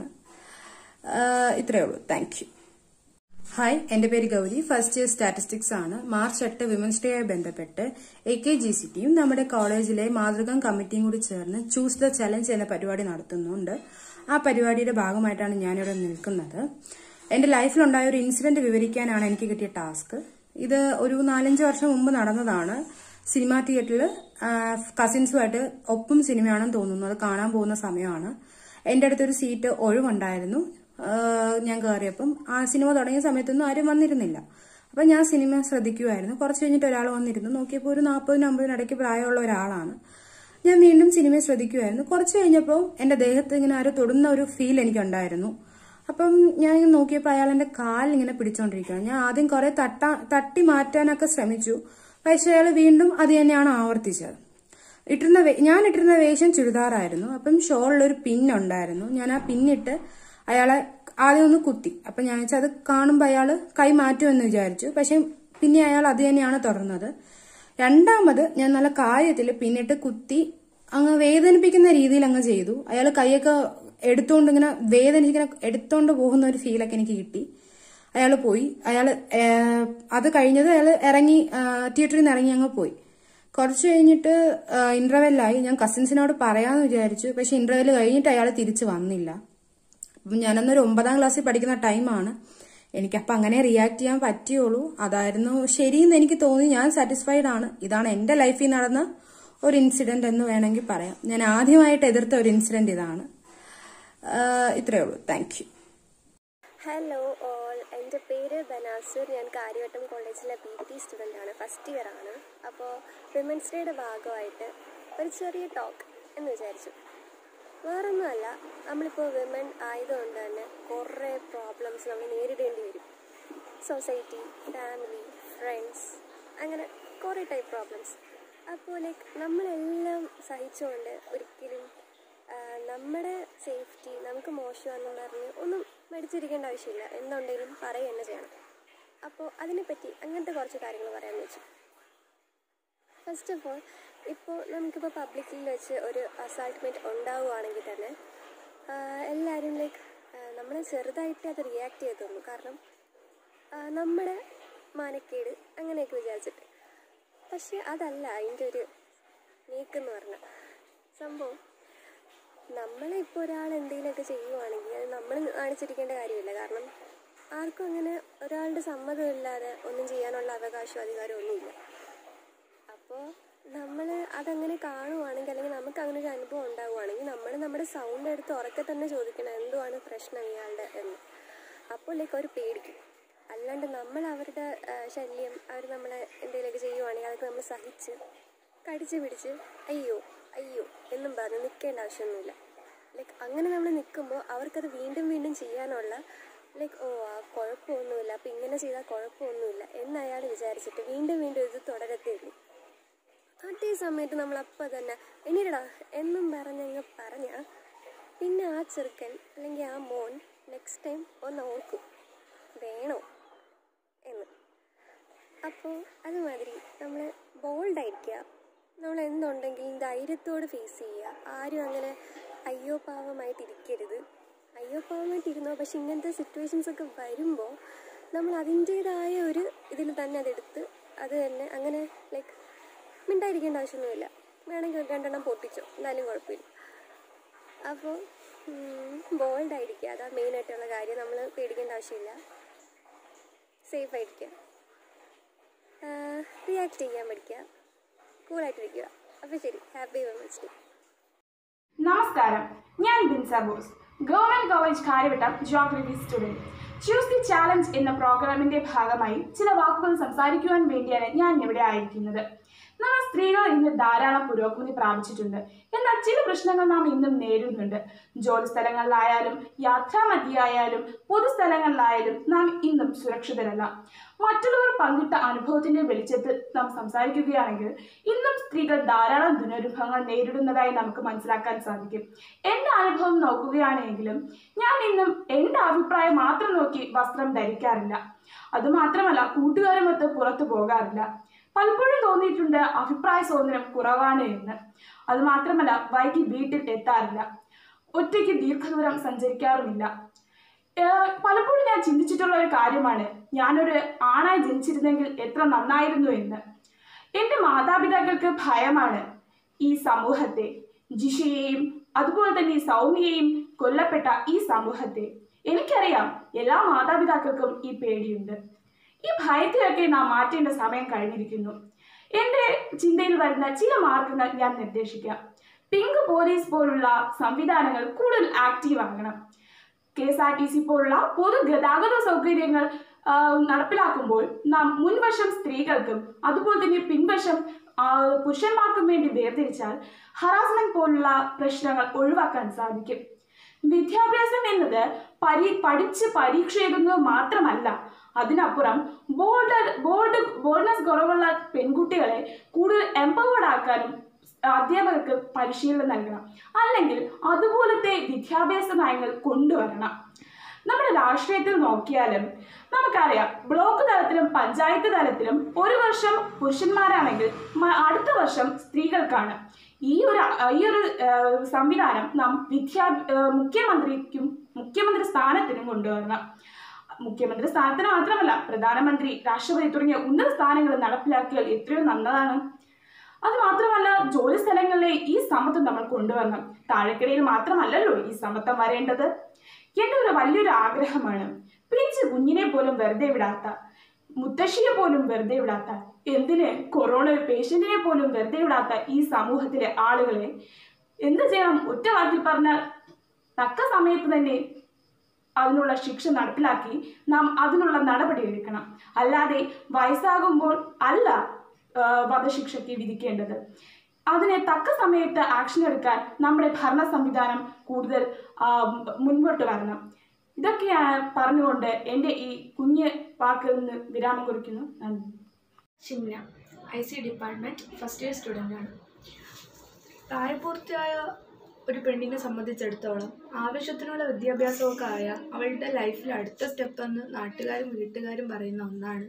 ആഹ് ഇത്രയേ ഉള്ളൂ താങ്ക് യു ഹായ് എന്റെ പേര് ഗൗരി ഫസ്റ്റ് ഇയർ സ്റ്റാറ്റിസ്റ്റിക്സ് ആണ് മാർച്ച് എട്ട് വിമൻസ് ഡേ ആയി ബന്ധപ്പെട്ട് എ കെ ജി സി ടിയും നമ്മുടെ കോളേജിലെ മാതൃകം കമ്മിറ്റിയും കൂടി ചേർന്ന് ചൂസ് ദ ചലഞ്ച് എന്ന പരിപാടി നടത്തുന്നുണ്ട് ആ പരിപാടിയുടെ ഭാഗമായിട്ടാണ് ഞാനിവിടെ നിൽക്കുന്നത് എന്റെ ലൈഫിലുണ്ടായ ഒരു ഇൻസിഡന്റ് വിവരിക്കാനാണ് എനിക്ക് കിട്ടിയ ടാസ്ക് ഇത് ഒരു നാലഞ്ച് വർഷം മുമ്പ് നടന്നതാണ് സിനിമാ തിയേറ്ററിൽ കസിൻസുമായിട്ട് ഒപ്പം സിനിമയാണെന്ന് തോന്നുന്നു അത് കാണാൻ പോകുന്ന സമയമാണ് എന്റെ അടുത്തൊരു സീറ്റ് ഒഴിവുണ്ടായിരുന്നു ആഹ് ഞാൻ കയറിയപ്പം ആ സിനിമ തുടങ്ങിയ സമയത്തൊന്നും ആരും വന്നിരുന്നില്ല അപ്പൊ ഞാൻ സിനിമ ശ്രദ്ധിക്കുമായിരുന്നു കുറച്ച് കഴിഞ്ഞിട്ട് ഒരാൾ വന്നിരുന്നു നോക്കിയപ്പോൾ ഒരു നാൽപ്പതിനും അമ്പതിനും ഇടയ്ക്ക് പ്രായമുള്ള ഒരാളാണ് ഞാൻ വീണ്ടും സിനിമയെ ശ്രദ്ധിക്കുമായിരുന്നു കുറച്ച് കഴിഞ്ഞപ്പോൾ എന്റെ ദേഹത്ത് ഇങ്ങനെ ആരോ തൊടുന്ന ഒരു ഫീൽ എനിക്കുണ്ടായിരുന്നു അപ്പം ഞാൻ ഇങ്ങനെ നോക്കിയപ്പോൾ അയാൾ എന്റെ കാൽ ഇങ്ങനെ പിടിച്ചോണ്ടിരിക്കുകയാണ് ഞാൻ ആദ്യം കുറെ തട്ട തട്ടി മാറ്റാനൊക്കെ ശ്രമിച്ചു പക്ഷെ അയാൾ വീണ്ടും അത് തന്നെയാണ് ആവർത്തിച്ചത് ഇട്ടിരുന്ന വേ- ഞാൻ ഇട്ടിരുന്ന വേഷം ചുരിദാറായിരുന്നു അപ്പം ഷോളിലൊരു പിന്നുണ്ടായിരുന്നു ഞാൻ ആ പിന്നിട്ട് അയാളെ ആദ്യം ഒന്ന് കുത്തി അപ്പൊ ഞാൻ വെച്ചാൽ അത് കാണുമ്പോൾ അയാൾ കൈ മാറ്റുമെന്ന് വിചാരിച്ചു പക്ഷെ പിന്നെ അയാൾ അത് തന്നെയാണ് തുടർന്നത് രണ്ടാമത് ഞാൻ നല്ല കാര്യത്തിൽ പിന്നിട്ട് കുത്തി അങ്ങ് വേദനിപ്പിക്കുന്ന രീതിയിൽ അങ്ങ് ചെയ്തു അയാൾ കൈയൊക്കെ എടുത്തുകൊണ്ട് ഇങ്ങനെ വേദനിച്ചിങ്ങനെ എടുത്തോണ്ട് പോകുന്ന ഒരു ഫീലൊക്കെ എനിക്ക് കിട്ടി അയാൾ പോയി അയാൾ അത് കഴിഞ്ഞത് അയാൾ ഇറങ്ങി തിയേറ്ററിൽ നിന്ന് ഇറങ്ങി അങ്ങ് പോയി കുറച്ച് കഴിഞ്ഞിട്ട് ഇന്റർവെല്ലായി ഞാൻ കസിൻസിനോട് പറയാമെന്ന് വിചാരിച്ചു പക്ഷെ ഇന്റർവെൽ കഴിഞ്ഞിട്ട് അയാൾ തിരിച്ചു വന്നില്ല അപ്പം ഞാനന്നൊരു ഒമ്പതാം ക്ലാസ്സിൽ പഠിക്കുന്ന ടൈമാണ് എനിക്കപ്പം അങ്ങനെ റിയാക്ട് ചെയ്യാൻ പറ്റിയുള്ളൂ അതായിരുന്നു ശരിയെന്ന് എനിക്ക് തോന്നി ഞാൻ സാറ്റിസ്ഫൈഡ് ആണ് ഇതാണ് എൻ്റെ ലൈഫിൽ നടന്ന ഒരു ഇൻസിഡന്റ് എന്ന് വേണമെങ്കിൽ പറയാം ഞാൻ ആദ്യമായിട്ട് എതിർത്ത ഒരു ഇൻസിഡന്റ് ഇതാണ് ആഹ് ഇത്രയേ ഉള്ളൂ താങ്ക് യു ഹലോ ഓൾ എൻ്റെ പേര് ബനാസുർ ഞാൻ കാര്യവട്ടം കോളേജിലെ ബി ടി സ്റ്റുഡൻ്റ് ആണ് ഫസ്റ്റ് ഇയർ ആണ് അപ്പോൾ വിമൻസ് ഡേയുടെ ഭാഗമായിട്ട് ഒരു ചെറിയ ടോക്ക് എന്ന് വിചാരിച്ചു വേറൊന്നുമല്ല നമ്മളിപ്പോൾ വിമൻ ആയതുകൊണ്ട് തന്നെ കുറേ പ്രോബ്ലംസ് നമ്മൾ നേരിടേണ്ടി വരും സൊസൈറ്റി ഫാമിലി ഫ്രണ്ട്സ് അങ്ങനെ കുറേ ടൈപ്പ് പ്രോബ്ലംസ് അപ്പോൾ ലൈക്ക് നമ്മളെല്ലാം സഹിച്ചുകൊണ്ട് ഒരിക്കലും ആ, നമ്മുടെ സേഫ്റ്റി നമുക്ക് മോശമാണെന്ന് പറഞ്ഞ് ഒന്നും മടിച്ചിരിക്കേണ്ട ആവശ്യമില്ല എന്തുണ്ടെങ്കിലും പറയുക തന്നെ ചെയ്യണം അപ്പോൾ അതിനെപ്പറ്റി അങ്ങനത്തെ കുറച്ച് കാര്യങ്ങൾ പറയാമെന്ന് വെച്ചു ഫസ്റ്റ് ഓഫ് ഓൾ ഇപ്പോൾ നമുക്കിപ്പോൾ പബ്ലിക്കിൽ വെച്ച് ഒരു അസാൾട്ട്മെൻറ്റ് ഉണ്ടാവുകയാണെങ്കിൽ തന്നെ ആ, എല്ലാവരും ലൈക്ക് നമ്മൾ ചെറുതായിട്ട് അത് റിയാക്ട് ചെയ്തു കാരണം ആ, നമ്മുടെ മാനക്കേട് അങ്ങനെയൊക്കെ വിചാരിച്ചിട്ട് പക്ഷെ അതല്ല അതിൻ്റെ ഒരു നീക്കെന്ന് പറഞ്ഞാൽ സംഭവം നമ്മളെ ഇപ്പോൾ ഒരാൾ എന്തെങ്കിലുമൊക്കെ ചെയ്യുവാണെങ്കിൽ അത് നമ്മൾ കാണിച്ചിരിക്കേണ്ട കാര്യമില്ല കാരണം ആർക്കും അങ്ങനെ ഒരാളുടെ സമ്മതമില്ലാതെ ഒന്നും ചെയ്യാനുള്ള അവകാശവും അധികാരവും ഒന്നുമില്ല അപ്പോൾ നമ്മൾ അതങ്ങനെ കാണുവാണെങ്കിൽ അല്ലെങ്കിൽ നമുക്ക് അങ്ങനെ ഒരു അനുഭവം ഉണ്ടാവുകയാണെങ്കിൽ നമ്മൾ നമ്മുടെ സൗണ്ട് എടുത്ത് ഉറക്കെ തന്നെ ചോദിക്കണം എന്തുവാണ് പ്രശ്നം ഇയാളുടെ എന്ന് അപ്പോൾ ലൈക്ക് അവർ പേടിക്കും അല്ലാണ്ട് നമ്മൾ അവരുടെ ആ, ശല്യം അവർ നമ്മളെ എന്തെങ്കിലുമൊക്കെ ചെയ്യുവാണെങ്കിൽ അതൊക്കെ നമ്മൾ സഹിച്ച് കടിച്ച് പിടിച്ച് അയ്യോ അയ്യോ എന്നും പറഞ്ഞ് നിൽക്കേണ്ട ആവശ്യമൊന്നുമില്ല ലൈക്ക് അങ്ങനെ നമ്മൾ നിൽക്കുമ്പോൾ അവർക്കത് വീണ്ടും വീണ്ടും ചെയ്യാനുള്ള ലൈക്ക് ഓ ആ കുഴപ്പമൊന്നുമില്ല അപ്പം ഇങ്ങനെ ചെയ്താൽ കുഴപ്പമൊന്നുമില്ല എന്ന് അയാൾ വിചാരിച്ചിട്ട് വീണ്ടും വീണ്ടും ഇത് തുടരത്തേ ഉള്ളൂ അതേ സമയത്ത് നമ്മൾ അപ്പം തന്നെ എണീരടാ എന്നും പറഞ്ഞങ്ങ് പറഞ്ഞാൽ പിന്നെ ആ ചെറുക്കൻ അല്ലെങ്കിൽ ആ മോൻ നെക്സ്റ്റ് ടൈം ഒന്ന് ഓർക്കും വേണോ എന്ന് അപ്പോൾ അതുമാതിരി നമ്മൾ ബോൾഡായിരിക്കുക നമ്മൾ എന്തുണ്ടെങ്കിലും ധൈര്യത്തോട് ഫേസ് ചെയ്യുക ആരും അങ്ങനെ അയ്യോ പാവമായിട്ട് ഇരിക്കരുത് അയ്യോ പാവമായിട്ട് ഇരുന്നോ പക്ഷെ ഇങ്ങനത്തെ സിറ്റുവേഷൻസ് ഒക്കെ വരുമ്പോൾ നമ്മൾ അതിൻ്റേതായ ഒരു ഇതിൽ തന്നെ അതെടുത്ത് അത് തന്നെ അങ്ങനെ ലൈക്ക് മിണ്ടായിരിക്കേണ്ട ആവശ്യമൊന്നുമില്ല വേണമെങ്കിൽ ഒരു രണ്ടെണ്ണം പൊട്ടിച്ചോ എന്നാലും കുഴപ്പമില്ല അപ്പോൾ ബോൾഡായിരിക്കുക അതാ മെയിനായിട്ടുള്ള കാര്യം നമ്മൾ പേടിക്കേണ്ട ആവശ്യമില്ല സേഫായിരിക്കുക റിയാക്ട് ചെയ്യാൻ പഠിക്കുക കൂളായിട്ടിരിക്കുക അപ്പോൾ ശരി ഹാപ്പി വിമൻസ് ഡേ നമസ്കാരം ഞാൻ Binsa Bose government college Kariavattom geography student choose the challenge എന്ന പ്രോഗ്രാമിന്റെ ഭാഗമായി ചില വാക്കുകൾ സംസാരിക്കുവാൻ വേണ്ടിയാണ് ഞാൻ ഇവിടെ ആയിരിക്കുന്നത് നമ്മൾ സ്ത്രീകൾ ഇന്ന് ധാരാളം പുരോഗതി പ്രാപിച്ചിട്ടുണ്ട് എന്നാൽ ചില പ്രശ്നങ്ങൾ നാം ഇന്നും നേരിടുന്നുണ്ട് ജോലി സ്ഥലങ്ങളിലായാലും യാത്രാമധ്യയായാലും പൊതുസ്ഥലങ്ങളിലായാലും നാം ഇന്നും സുരക്ഷിതരല്ല മറ്റുള്ളവർ പങ്കിട്ട അനുഭവത്തിന്റെ വെളിച്ചത്തിൽ നാം സംസാരിക്കുകയാണെങ്കിൽ ഇന്നും സ്ത്രീകൾ ധാരാളം ദുരനുഭവങ്ങൾ നേരിടുന്നതായി നമുക്ക് മനസ്സിലാക്കാൻ സാധിക്കും എന്റെ അനുഭവം നോക്കുകയാണെങ്കിലും ഞാൻ ഇന്നും എന്റെ അഭിപ്രായം മാത്രം നോക്കി വസ്ത്രം ധരിക്കാറില്ല അതുമാത്രമല്ല കൂട്ടുകാരുമൊത്ത് പുറത്തു പോകാറില്ല പലപ്പോഴും തോന്നിയിട്ടുണ്ട് അഭിപ്രായ സ്വാതന്ത്ര്യം കുറവാണ് എന്ന് അതുമാത്രമല്ല വൈകി വീട്ടിൽ എത്താറില്ല ഒറ്റയ്ക്ക് ദീർഘദൂരം സഞ്ചരിക്കാറുമില്ല ഏഹ് പലപ്പോഴും ഞാൻ ചിന്തിച്ചിട്ടുള്ള ഒരു കാര്യമാണ് ഞാനൊരു ആണായി ജനിച്ചിരുന്നെങ്കിൽ എത്ര നന്നായിരുന്നു എന്ന് എൻ്റെ മാതാപിതാക്കൾക്ക് ഭയമാണ് ഈ സമൂഹത്തെ ജിഷയെയും അതുപോലെ തന്നെ ഈ സൗമ്യയെയും കൊല്ലപ്പെട്ട ഈ സമൂഹത്തെ എനിക്കറിയാം എല്ലാ മാതാപിതാക്കൾക്കും ഈ പേടിയുണ്ട് ഈ ഭയത്തെയൊക്കെ നാം മാറ്റേണ്ട സമയം കഴിഞ്ഞിരിക്കുന്നു എൻ്റെ ചിന്തയിൽ വരുന്ന ചില മാർഗങ്ങൾ ഞാൻ നിർദ്ദേശിക്കാം പിങ്ക് പോലീസ് പോലുള്ള സംവിധാനങ്ങൾ കൂടുതൽ ആക്റ്റീവ് ആകണം K S R T C പോലുള്ള പൊതു ഗതാഗത സൗകര്യങ്ങൾ ആ, നടപ്പിലാക്കുമ്പോൾ നാം മുൻവശം സ്ത്രീകൾക്കും അതുപോലെ തന്നെ പിൻവശം ആ, പുരുഷന്മാർക്കും വേണ്ടി വേർതിരിച്ചാൽ ഹറാസ്മെന്റ് പോലുള്ള പ്രശ്നങ്ങൾ ഒഴിവാക്കാൻ സാധിക്കും വിദ്യാഭ്യാസം എന്നത് പരി പഠിച്ച് പരീക്ഷ എഴുതുന്നത് മാത്രമല്ല അതിനപ്പുറം ബോൾഡ് ബോൾഡ് ബോൾഡ്നെസ് കുറവുള്ള പെൺകുട്ടികളെ കൂടുതൽ എംപവേർഡ് ആക്കാനും അധ്യാപകർക്ക് പരിശീലനം നൽകണം അല്ലെങ്കിൽ അതുപോലത്തെ വിദ്യാഭ്യാസ നയങ്ങൾ കൊണ്ടുവരണം നമ്മുടെ രാഷ്ട്രീയത്തിൽ നോക്കിയാലും നമുക്കറിയാം ബ്ലോക്ക് തലത്തിലും പഞ്ചായത്ത് തലത്തിലും ഒരു വർഷം പുരുഷന്മാരാണെങ്കിൽ മ- അടുത്ത വർഷം സ്ത്രീകൾക്കാണ് ഈ ഒരു ഈ ഒരു ആ, സംവിധാനം നാം വിദ്യാ ആ, മുഖ്യമന്ത്രിക്കും മുഖ്യമന്ത്രി സ്ഥാനത്തിനും കൊണ്ടുവരണം മുഖ്യമന്ത്രി സ്ഥാനത്തിന് മാത്രമല്ല പ്രധാനമന്ത്രി രാഷ്ട്രപതി തുടങ്ങിയ ഉന്നത സ്ഥാനങ്ങൾ നടപ്പിലാക്കിയാൽ എത്രയോ നല്ലതാണ് അത് മാത്രമല്ല ജോലി സ്ഥലങ്ങളിലെ ഈ സമത്വം നമ്മൾ കൊണ്ടുവരണം താഴെക്കിടയിൽ മാത്രമല്ലല്ലോ ഈ സമത്വം വരേണ്ടത് എൻ്റെ ഒരു വലിയൊരു ആഗ്രഹമാണ് പിഞ്ച് കുഞ്ഞിനെ പോലും വെറുതെ വിടാത്ത മുത്തശ്ശിയെ പോലും വെറുതെ വിടാത്ത എന്തിന് കൊറോണ പേഷ്യന്റിനെ പോലും വെറുതെ വിടാത്ത ഈ സമൂഹത്തിലെ ആളുകളെ എന്ത് ചെയ്യണം ഒറ്റ വാക്കിൽ പറഞ്ഞാൽ തക്ക സമയത്ത് തന്നെ അതിനുള്ള ശിക്ഷ നടപ്പിലാക്കി നാം അതിനുള്ള നടപടി എടുക്കണം അല്ലാതെ വയസ്സാകുമ്പോൾ അല്ല ആ, വധശിക്ഷയ്ക്ക് വിധിക്കേണ്ടത് അതിനെ തക്ക സമയത്ത് ആക്ഷൻ എടുക്കാൻ നമ്മുടെ ഭരണ സംവിധാനം കൂടുതൽ ആ, മുൻപോട്ട് വരണം ഇതൊക്കെയാണ് പറഞ്ഞുകൊണ്ട് എൻ്റെ ഈ കുഞ്ഞ് വാക്കിൽ നിന്ന് വിരാമം കുറിക്കുന്നു നന്ദി Shimna I C department first year സ്റ്റുഡൻ്റാണ് പ്രായപൂർത്തിയായ ഒരു പെണ്ണിനെ സംബന്ധിച്ചിടത്തോളം ആവശ്യത്തിനുള്ള വിദ്യാഭ്യാസമൊക്കെ ആയ അവളുടെ ലൈഫിൽ അടുത്ത സ്റ്റെപ്പ് എന്ന് നാട്ടുകാരും വീട്ടുകാരും പറയുന്ന ഒന്നാണ്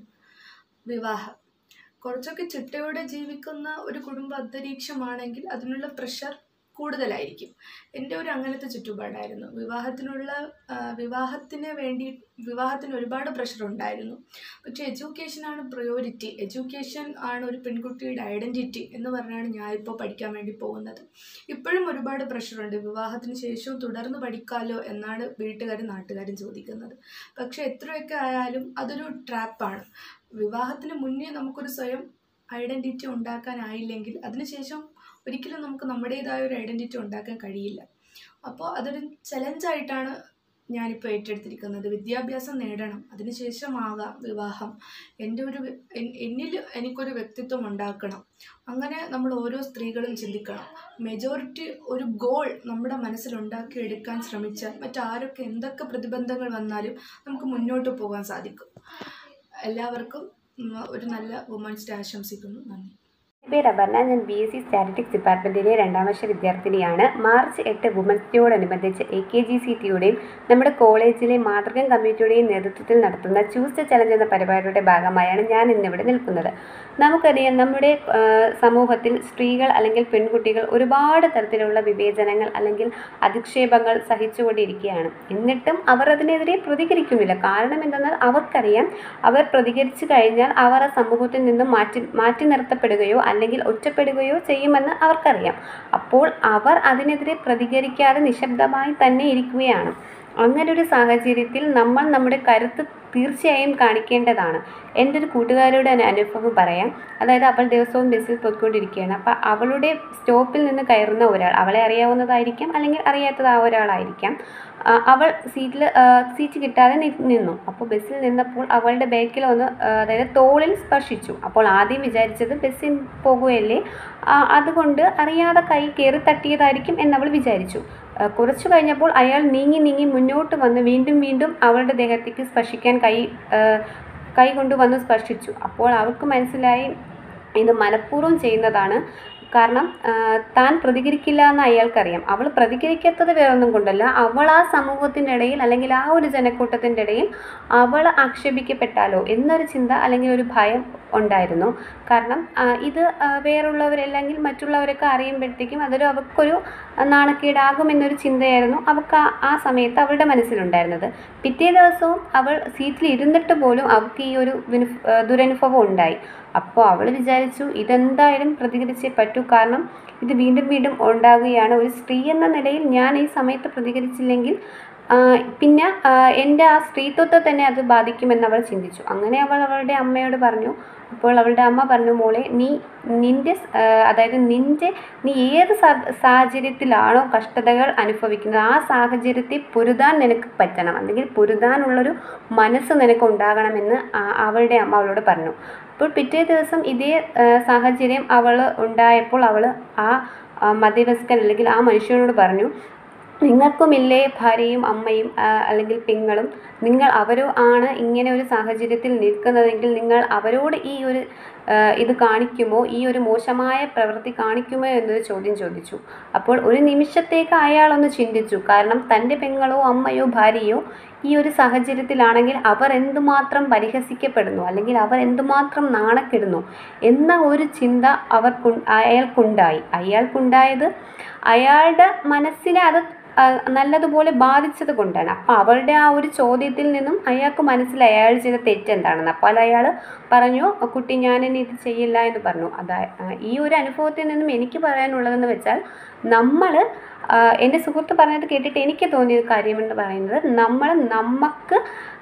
വിവാഹം കുറച്ചൊക്കെ ചിട്ടയോടെ ജീവിക്കുന്ന ഒരു കുടുംബ അന്തരീക്ഷമാണെങ്കിൽ അതിനുള്ള പ്രഷർ കൂടുതലായിരിക്കും എൻ്റെ ഒരു അങ്ങനത്തെ ചുറ്റുപാടായിരുന്നു വിവാഹത്തിനുള്ള ആ, വിവാഹത്തിന് വേണ്ടി വിവാഹത്തിന് ഒരുപാട് പ്രഷർ ഉണ്ടായിരുന്നു പക്ഷേ എഡ്യൂക്കേഷനാണ് പ്രയോറിറ്റി എഡ്യൂക്കേഷൻ ആണ് ഒരു പെൺകുട്ടിയുടെ ഐഡൻറ്റിറ്റി എന്ന് പറഞ്ഞാണ് ഞാനിപ്പോൾ പഠിക്കാൻ വേണ്ടി പോകുന്നത് ഇപ്പോഴും ഒരുപാട് പ്രഷറുണ്ട് വിവാഹത്തിന് ശേഷവും തുടർന്ന് പഠിക്കാമല്ലോ എന്നാണ് വീട്ടുകാരും നാട്ടുകാരും ചോദിക്കുന്നത് പക്ഷേ എത്രയൊക്കെ ആയാലും അതൊരു ട്രാപ്പാണ് വിവാഹത്തിന് മുന്നേ നമുക്കൊരു സ്വയം ഐഡൻറ്റിറ്റി ഉണ്ടാക്കാനായില്ലെങ്കിൽ അതിനുശേഷം ഒരിക്കലും നമുക്ക് നമ്മുടേതായ ഒരു ഐഡൻറ്റിറ്റി ഉണ്ടാക്കാൻ കഴിയില്ല അപ്പോൾ അതൊരു ചലഞ്ചായിട്ടാണ് ഞാനിപ്പോൾ ഏറ്റെടുത്തിരിക്കുന്നത് വിദ്യാഭ്യാസം നേടണം അതിനുശേഷമാകാം വിവാഹം എൻ്റെ ഒരു വ്യ- എൻ- എന്നിൽ എനിക്കൊരു വ്യക്തിത്വം ഉണ്ടാക്കണം അങ്ങനെ നമ്മൾ ഓരോ സ്ത്രീകളും ചിന്തിക്കണം മെജോറിറ്റി ഒരു ഗോൾ നമ്മുടെ മനസ്സിൽ ഉണ്ടാക്കിയെടുക്കാൻ ശ്രമിച്ചാൽ മറ്റാരൊക്കെ എന്തൊക്കെ പ്രതിബന്ധങ്ങൾ വന്നാലും നമുക്ക് മുന്നോട്ട് പോകാൻ സാധിക്കും എല്ലാവർക്കും ഉം, ഒരു നല്ല വുമൻസ് ഡേ ആശംസിക്കുന്നു നന്ദി എൻ്റെ പേര് അപർണ ഞാൻ ബി എസ് സി സ്റ്റാറ്റിസ്റ്റിക്സ് ഡിപ്പാർട്ട്മെൻറ്റിലെ രണ്ടാം വർഷ വിദ്യാർത്ഥിനിയാണ് മാർച്ച് എട്ട് വുമൻസ് ഡേയോടനുബന്ധിച്ച് എ കെ ജി സി ടിയുടെയും നമ്മുടെ കോളേജിലെ മാതൃകം കമ്മിറ്റിയുടെയും നേതൃത്വത്തിൽ നടത്തുന്ന ചൂസ് ദ ചലഞ്ച് എന്ന പരിപാടിയുടെ ഭാഗമായാണ് ഞാൻ ഇന്നിവിടെ നിൽക്കുന്നത് നമുക്കറിയാം നമ്മുടെ ആ, സമൂഹത്തിൽ സ്ത്രീകൾ അല്ലെങ്കിൽ പെൺകുട്ടികൾ ഒരുപാട് തരത്തിലുള്ള വിവേചനങ്ങൾ അല്ലെങ്കിൽ അധിക്ഷേപങ്ങൾ സഹിച്ചുകൊണ്ടിരിക്കുകയാണ് എന്നിട്ടും അവർ അതിനെതിരെ പ്രതികരിക്കുന്നില്ല കാരണം എന്തെന്നാൽ അവർക്കറിയാം അവർ പ്രതികരിച്ചു കഴിഞ്ഞാൽ അവർ ആ സമൂഹത്തിൽ നിന്നും മാറ്റി മാറ്റി നിർത്തപ്പെടുകയോ അല്ലെങ്കിൽ ഒറ്റപ്പെടുകയോ ചെയ്യുമെന്ന് അവർക്കറിയാം അപ്പോൾ അവർ അതിനെതിരെ പ്രതികരിക്കാതെ നിശബ്ദമായി തന്നെ ഇരിക്കുകയാണ് അങ്ങനെ ഒരു സാഹചര്യത്തിൽ നമ്മൾ നമ്മുടെ കരുത്ത് തീർച്ചയായും കാണിക്കേണ്ടതാണ് എൻ്റെ ഒരു കൂട്ടുകാരുടെ ഒരു അനുഭവം പറയാം അതായത് അവൾ ദിവസവും ബസ്സിൽ പോയിക്കൊണ്ടിരിക്കുകയാണ് അപ്പോൾ അവളുടെ സ്റ്റോപ്പിൽ നിന്ന് കയറുന്ന ഒരാൾ അവളെ അറിയാവുന്നതായിരിക്കാം അല്ലെങ്കിൽ അറിയാത്തത് ആ ഒരാളായിരിക്കാം ആ, അവൾ സീറ്റിൽ സീറ്റ് കിട്ടാതെ നി- നിന്നു അപ്പോൾ ബസ്സിൽ നിന്നപ്പോൾ അവളുടെ ബാക്കിൽ ഒന്ന് ആ, അതായത് തോളിൽ സ്പർശിച്ചു അപ്പോൾ ആദ്യം വിചാരിച്ചത് ബസ്സിൽ പോകുകയല്ലേ ആ, അതുകൊണ്ട് അറിയാതെ കൈ കയറി തട്ടിയതായിരിക്കും എന്നവൾ വിചാരിച്ചു ആ, കുറച്ചു കഴിഞ്ഞപ്പോൾ അയാൾ നീങ്ങി നീങ്ങി മുന്നോട്ട് വന്ന് വീണ്ടും വീണ്ടും അവളുടെ ദേഹത്തേക്ക് സ്പർശിക്കാൻ കൈ ആ, കൈ കൊണ്ടുവന്ന് സ്പർശിച്ചു അപ്പോൾ അവൾക്ക് മനസ്സിലായി ഇത് മനഃപൂർവ്വം ചെയ്യുന്നതാണ് കാരണം ആ, താൻ പ്രതികരിക്കില്ല എന്ന് അയാൾക്കറിയാം അവൾ പ്രതികരിക്കാത്തത് വേറൊന്നും കൊണ്ടല്ല അവൾ ആ സമൂഹത്തിൻ്റെ ഇടയിൽ അല്ലെങ്കിൽ ആ ഒരു ജനക്കൂട്ടത്തിൻ്റെ ഇടയിൽ അവൾ ആക്ഷേപിക്കപ്പെട്ടാലോ എന്നൊരു ചിന്ത അല്ലെങ്കിൽ ഒരു ഭയം ഉണ്ടായിരുന്നു കാരണം ആ, ഇത് ആ, വേറുള്ളവരല്ലെങ്കിൽ മറ്റുള്ളവരൊക്കെ അറിയുമ്പോഴത്തേക്കും അതൊരു അവൾക്കൊരു നാണക്കേടാകും എന്നൊരു ചിന്തയായിരുന്നു അവൾക്ക് ആ- ആ സമയത്ത് അവളുടെ മനസ്സിലുണ്ടായിരുന്നത് പിറ്റേ ദിവസവും അവൾ സീറ്റിൽ ഇരുന്നിട്ട് പോലും അവൾക്ക് ഈ ഒരു വിനുഫ്- ആ, ദുരനുഭവം ഉണ്ടായി അപ്പോൾ അവൾ വിചാരിച്ചു ഇതെന്തായാലും പ്രതികരിച്ചേ പറ്റൂ കാരണം ഇത് വീണ്ടും വീണ്ടും ഉണ്ടാകുകയാണ് ഒരു സ്ത്രീ എന്ന നിലയിൽ ഞാൻ ഈ സമയത്ത് പ്രതികരിച്ചില്ലെങ്കിൽ ആ, പിന്നെ ആ, എൻ്റെ ആ സ്ത്രീത്വത്തെ തന്നെ അത് ബാധിക്കുമെന്ന് അവൾ ചിന്തിച്ചു അങ്ങനെ അവൾ അവളുടെ അമ്മയോട് പറഞ്ഞു അപ്പോൾ അവളുടെ അമ്മ പറഞ്ഞു മോളെ നീ നിൻ്റെ സ്- ആ, അതായത് നിൻ്റെ നീ ഏത് സാ- സാഹചര്യത്തിലാണോ കഷ്ടതകൾ അനുഭവിക്കുന്നത് ആ സാഹചര്യത്തെ പൊരുതാൻ നിനക്ക് പറ്റണം അല്ലെങ്കിൽ പൊരുതാനുള്ളൊരു മനസ്സ് നിനക്ക് ഉണ്ടാകണമെന്ന് ആ- അവളുടെ അമ്മ അവളോട് പറഞ്ഞു അപ്പോൾ പിറ്റേ ദിവസം ഇതേ ആ, സാഹചര്യം അവൾ ഉണ്ടായപ്പോൾ അവൾ ആ ആ, മധ്യവയസ്കൻ അല്ലെങ്കിൽ ആ മനുഷ്യനോട് പറഞ്ഞു നിങ്ങൾക്കുമില്ലേ ഭാര്യയും അമ്മയും ആ, അല്ലെങ്കിൽ പെങ്ങളും നിങ്ങൾ അവരോ ആണ് ഇങ്ങനെ ഒരു സാഹചര്യത്തിൽ നിൽക്കുന്നതെങ്കിൽ നിങ്ങൾ അവരോട് ഈ ഒരു ആ, ഇത് കാണിക്കുമോ ഈ ഒരു മോശമായ പ്രവൃത്തി കാണിക്കുമോ എന്നൊരു ചോദ്യം ചോദിച്ചു അപ്പോൾ ഒരു നിമിഷത്തേക്ക് അയാളൊന്ന് ചിന്തിച്ചു കാരണം തൻ്റെ പെങ്ങളോ അമ്മയോ ഭാര്യയോ ഈ ഒരു സാഹചര്യത്തിലാണെങ്കിൽ അവർ എന്തുമാത്രം പരിഹസിക്കപ്പെടുന്നു അല്ലെങ്കിൽ അവർ എന്തുമാത്രം നാണക്കെടുന്നു എന്ന ഒരു ചിന്ത അവർക്കു അയാൾക്കുണ്ടായി അയാൾക്കുണ്ടായത് അയാളുടെ മനസ്സിനെ അത് ആ, നല്ലതുപോലെ ബാധിച്ചത് കൊണ്ടാണ് അപ്പോൾ അവളുടെ ആ ഒരു ചോദ്യത്തിൽ നിന്നും അയാൾക്ക് മനസ്സിലായി അയാൾ ചെയ്ത തെറ്റെന്താണെന്ന് അപ്പോൾ അയാൾ പറഞ്ഞു കുട്ടി ഞാൻ ഇനി ഇത് ചെയ്യില്ല എന്ന് പറഞ്ഞു അതാ ആ, ഈ ഒരു അനുഭവത്തിൽ നിന്നും എനിക്ക് പറയാനുള്ളതെന്ന് വെച്ചാൽ നമ്മൾ എൻ്റെ സുഹൃത്ത് പറഞ്ഞത് കേട്ടിട്ട് എനിക്ക് തോന്നിയ കാര്യമെന്ന് പറയുന്നത് നമ്മൾ നമുക്ക്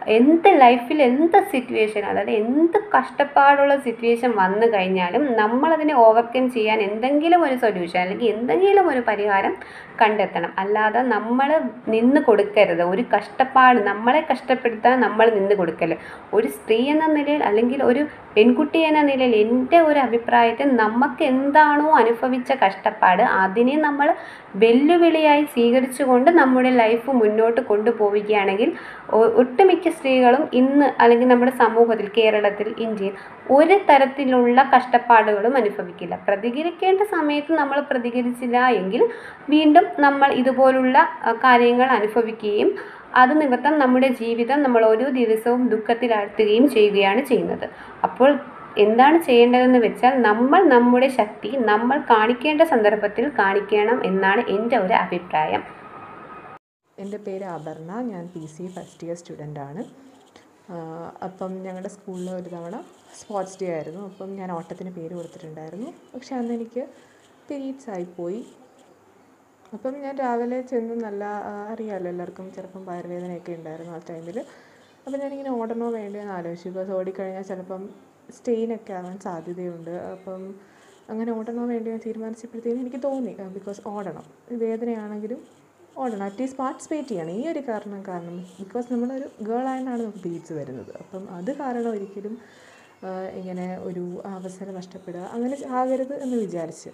എന്ത് ലൈഫിൽ എന്ത് സിറ്റുവേഷൻ അതായത് എന്ത് കഷ്ടപ്പാടുള്ള സിറ്റുവേഷൻ വന്നു കഴിഞ്ഞാലും നമ്മളതിനെ ഓവർകം ചെയ്യാൻ എന്തെങ്കിലും ഒരു സൊല്യൂഷൻ അല്ലെങ്കിൽ എന്തെങ്കിലും ഒരു പരിഹാരം കണ്ടെത്തണം അല്ലാതെ നമ്മൾ നിന്ന് കൊടുക്കരുത് ഒരു കഷ്ടപ്പാട് നമ്മളെ കഷ്ടപ്പെടുത്താൻ നമ്മൾ നിന്ന് കൊടുക്കല് ഒരു സ്ത്രീ എന്ന നിലയിൽ അല്ലെങ്കിൽ ഒരു പെൺകുട്ടി എന്ന നിലയിൽ എൻ്റെ ഒരു അഭിപ്രായത്തിൽ നമുക്ക് എന്താണോ അനുഭവിച്ച കഷ്ടപ്പാട് അതിനെ നമ്മൾ വെല്ലുവിളിയായി സ്വീകരിച്ചുകൊണ്ട് നമ്മുടെ ലൈഫ് മുന്നോട്ട് കൊണ്ടുപോവുകയാണെങ്കിൽ ഒ- ഒട്ടുമിക്ക സ്ത്രീകളും ഇന്ന് അല്ലെങ്കിൽ നമ്മുടെ സമൂഹത്തിൽ കേരളത്തിൽ ഇന്ത്യയിൽ ഒരു തരത്തിലുള്ള കഷ്ടപ്പാടുകളും അനുഭവിക്കില്ല പ്രതികരിക്കേണ്ട സമയത്ത് നമ്മൾ പ്രതികരിച്ചില്ല എങ്കിൽ വീണ്ടും നമ്മൾ ഇതുപോലുള്ള ആ, കാര്യങ്ങൾ അനുഭവിക്കുകയും അത് നിമിത്തം നമ്മുടെ ജീവിതം നമ്മൾ ഓരോ ദിവസവും ദുഃഖത്തിലാഴ്ത്തുകയും ചെയ്യുകയാണ് ചെയ്യുന്നത് അപ്പോൾ എന്താണ് ചെയ്യേണ്ടതെന്ന് വെച്ചാൽ നമ്മൾ നമ്മുടെ ശക്തി നമ്മൾ കാണിക്കേണ്ട സന്ദർഭത്തിൽ കാണിക്കണം എന്നാണ് എൻ്റെ ഒരു അഭിപ്രായം എൻ്റെ പേര് അപർണ ഞാൻ P C first year student ആണ് ആഹ് അപ്പം ഞങ്ങളുടെ സ്കൂളിൽ ഒരു തവണ സ്പോർട്സ് ഡേ ആയിരുന്നു അപ്പം ഞാൻ ഓട്ടത്തിന് പേര് കൊടുത്തിട്ടുണ്ടായിരുന്നു പക്ഷെ അന്ന് എനിക്ക് പീരീഡ്സ് ആയിപ്പോയി അപ്പം ഞാൻ രാവിലെ ചെന്ന് നല്ല ആഹ് അറിയാമല്ലോ എല്ലാവർക്കും ചിലപ്പം വയറുവേദനയൊക്കെ ഉണ്ടായിരുന്നു ആ ടൈമിൽ അപ്പം ഞാനിങ്ങനെ ഓടണോ വേണ്ടയോ എന്ന് ആലോചിച്ചു ബിക്കോസ് ഓടിക്കഴിഞ്ഞാൽ ചിലപ്പം സ്റ്റെയിനൊക്കെ ആവാൻ സാധ്യതയുണ്ട് അപ്പം അങ്ങനെ ഓടണോ വേണ്ടയോ എന്ന് തീരുമാനിച്ചപ്പോഴത്തേനും എനിക്ക് തോന്നി ബിക്കോസ് ഓടണം വേദനയാണെങ്കിലും ഓടണം അറ്റ്ലീസ്റ്റ് പാർട്ടിസിപ്പേറ്റ് ചെയ്യണം ഈ ഒരു കാരണം കാരണം ബിക്കോസ് നമ്മളൊരു ഗേൾ ആയതാണ് നമുക്ക് പീരീഡ്സ് വരുന്നത് അപ്പം അത് കാരണം ഒരിക്കലും ആഹ് ഇങ്ങനെ ഒരു അവസരം നഷ്ടപ്പെടുക അങ്ങനെ ആകരുത് എന്ന് വിചാരിച്ച്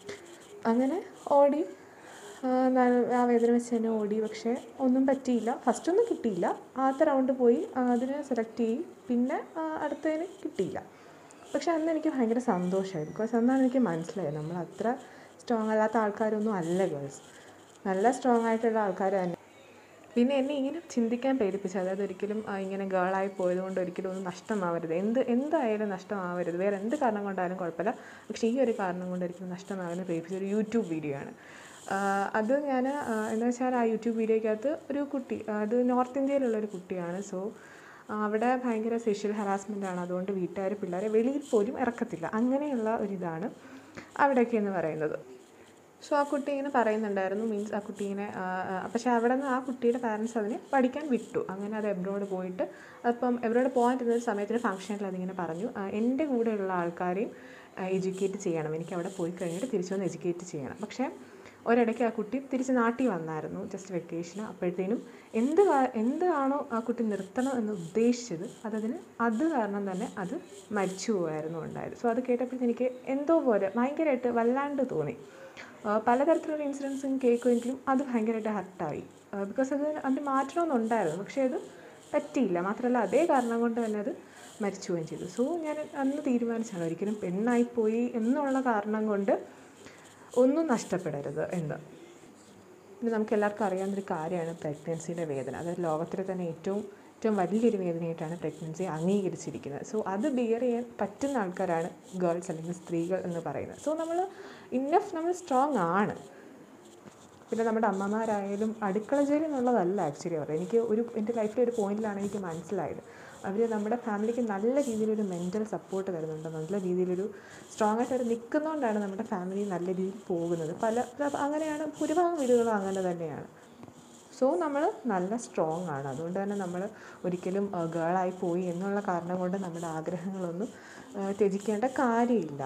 അങ്ങനെ ഓടി ആ, ന- ആ വേദന വെച്ച് തന്നെ ഓടി പക്ഷേ ഒന്നും പറ്റിയില്ല ഫസ്റ്റ് ഒന്നും കിട്ടിയില്ല ആദ്യത്തെ റൗണ്ട് പോയി ആ, അതിനെ സെലക്ട് ചെയ്യും പിന്നെ ആ, അടുത്തതിന് കിട്ടിയില്ല പക്ഷെ അന്ന് എനിക്ക് ഭയങ്കര സന്തോഷമായി ബിക്കോസ് അന്നാണ് എനിക്ക് മനസ്സിലായത് നമ്മൾ അത്ര സ്ട്രോങ് അല്ലാത്ത ആൾക്കാരൊന്നും അല്ല ഗേൾസ് നല്ല സ്ട്രോങ് ആയിട്ടുള്ള ആൾക്കാർ തന്നെ പിന്നെ എന്നെ ഇങ്ങനെ ചിന്തിക്കാൻ പ്രേരിപ്പിച്ചു അതായത് ഒരിക്കലും ആ, ഇങ്ങനെ ഗേളായി പോയത് കൊണ്ട് ഒരിക്കലും ഒന്നും നഷ്ടമാവരുത് എന്ത് എന്തായാലും നഷ്ടമാവരുത് വേറെ എന്ത് കാരണം കൊണ്ടായാലും കുഴപ്പമില്ല പക്ഷേ ഈ ഒരു കാരണം കൊണ്ട് ഒരിക്കലും നഷ്ടമാകുന്ന പ്രേരിപ്പിച്ച ഒരു യൂട്യൂബ് വീഡിയോ ആണ് ആ, അത് ഞാൻ എന്താ വെച്ചാൽ ആ യൂട്യൂബ് വീഡിയോയ്ക്കകത്ത് ഒരു കുട്ടി ആ, അത് നോർത്ത് ഇന്ത്യയിലുള്ള ഒരു കുട്ടിയാണ് സോ അവിടെ ഭയങ്കര സെഷ്യൽ ഹറാസ്മെൻ്റ് ആണ് അതുകൊണ്ട് വീട്ടുകാർ പിള്ളേരെ വെളിയിൽ പോലും ഇറക്കത്തില്ല അങ്ങനെയുള്ള ഒരിതാണ് അവിടെയൊക്കെ എന്ന് പറയുന്നത് സോ ആ കുട്ടി ഇങ്ങനെ പറയുന്നുണ്ടായിരുന്നു മീൻസ് ആ കുട്ടി ഇങ്ങനെ ആ, ആ, പക്ഷേ അവിടെ നിന്ന് ആ കുട്ടിയുടെ പാരൻസ് അതിനെ പഠിക്കാൻ വിട്ടു അങ്ങനെ അത് എബ്രോഡ് പോയിട്ട് അപ്പം എബ്രോഡ് പോകാൻ ഇരുന്ന ഒരു സമയത്തിന് ഫംഗ്ഷനിൽ അതിങ്ങനെ പറഞ്ഞു ആ, എൻ്റെ കൂടെയുള്ള ആൾക്കാരെയും എഡ്യൂക്കേറ്റ് ചെയ്യണം എനിക്ക് അവിടെ പോയി കഴിഞ്ഞിട്ട് തിരിച്ചു വന്ന് എഡ്യൂക്കേറ്റ് ചെയ്യണം പക്ഷേ ഒരിടയ്ക്ക് ആ കുട്ടി തിരിച്ച് നാട്ടിൽ വന്നായിരുന്നു ജസ്റ്റ് വെക്കേഷന് അപ്പോഴത്തേനും എന്ത് കാ- എന്താണോ ആ കുട്ടി നിർത്തണം എന്ന് ഉദ്ദേശിച്ചത് അതതിന് അത് കാരണം തന്നെ അത് മരിച്ചു പോകായിരുന്നു ഉണ്ടായത് സോ അത് കേട്ടപ്പോഴത്തേക്ക് എനിക്ക് എന്തോ പോലെ ഭയങ്കരമായിട്ട് വല്ലാണ്ട് തോന്നി ആ, പലതരത്തിലുള്ള ഇൻസിഡൻസും കേൾക്കുമെങ്കിലും അത് ഭയങ്കരമായിട്ട് ഹർട്ടായി ബിക്കോസ് അത് അതിന് മാറ്റണമെന്നുണ്ടായിരുന്നു പക്ഷേ അത് പറ്റിയില്ല മാത്രമല്ല അതേ കാരണം കൊണ്ട് തന്നെ അത് മരിച്ചു പോവുകയും ചെയ്തു സോ ഞാൻ അന്ന് തീരുമാനിച്ചാണ് ഒരിക്കലും പെണ്ണായിപ്പോയി എന്നുള്ള കാരണം കൊണ്ട് ഒന്നും നഷ്ടപ്പെടരുത് എന്ന് പിന്നെ നമുക്ക് എല്ലാവർക്കും അറിയാവുന്നൊരു കാര്യമാണ് പ്രഗ്നൻസിയുടെ വേദന അതായത് ലോകത്തിലെ തന്നെ ഏറ്റവും ഏറ്റവും വലിയൊരു വേദനയായിട്ടാണ് പ്രഗ്നൻസി അംഗീകരിച്ചിരിക്കുന്നത് സോ അത് ബിയർ ചെയ്യാൻ പറ്റുന്ന ആൾക്കാരാണ് ഗേൾസ് അല്ലെങ്കിൽ സ്ത്രീകൾ എന്ന് പറയുന്നത് സോ നമ്മൾ ഇന്നഫ് നമ്മൾ സ്ട്രോങ് ആണ് പിന്നെ നമ്മുടെ അമ്മമാരായാലും അടുക്കള ജോലി എന്നുള്ളതല്ല ആക്ച്വലി പറയുന്നത് എനിക്ക് ഒരു എൻ്റെ ലൈഫിലെ ഒരു പോയിന്റിലാണ് എനിക്ക് മനസ്സിലായത് അവർ നമ്മുടെ ഫാമിലിക്ക് നല്ല രീതിയിലൊരു മെൻ്റൽ സപ്പോർട്ട് തരുന്നുണ്ട് നല്ല രീതിയിലൊരു സ്ട്രോങ് ആയിട്ട് അവർ നിൽക്കുന്നതുകൊണ്ടാണ് നമ്മുടെ ഫാമിലി നല്ല രീതിയിൽ പോകുന്നത് പല പല- അങ്ങനെയാണ് ഭൂരിഭാഗം വീടുകളും അങ്ങനെ തന്നെയാണ് സോ നമ്മൾ നല്ല സ്ട്രോങ് ആണ് അതുകൊണ്ട് തന്നെ നമ്മൾ ഒരിക്കലും ഗേളായി പോയി എന്നുള്ള കാരണം കൊണ്ട് നമ്മുടെ ആഗ്രഹങ്ങളൊന്നും ആ, ത്യജിക്കേണ്ട കാര്യമില്ല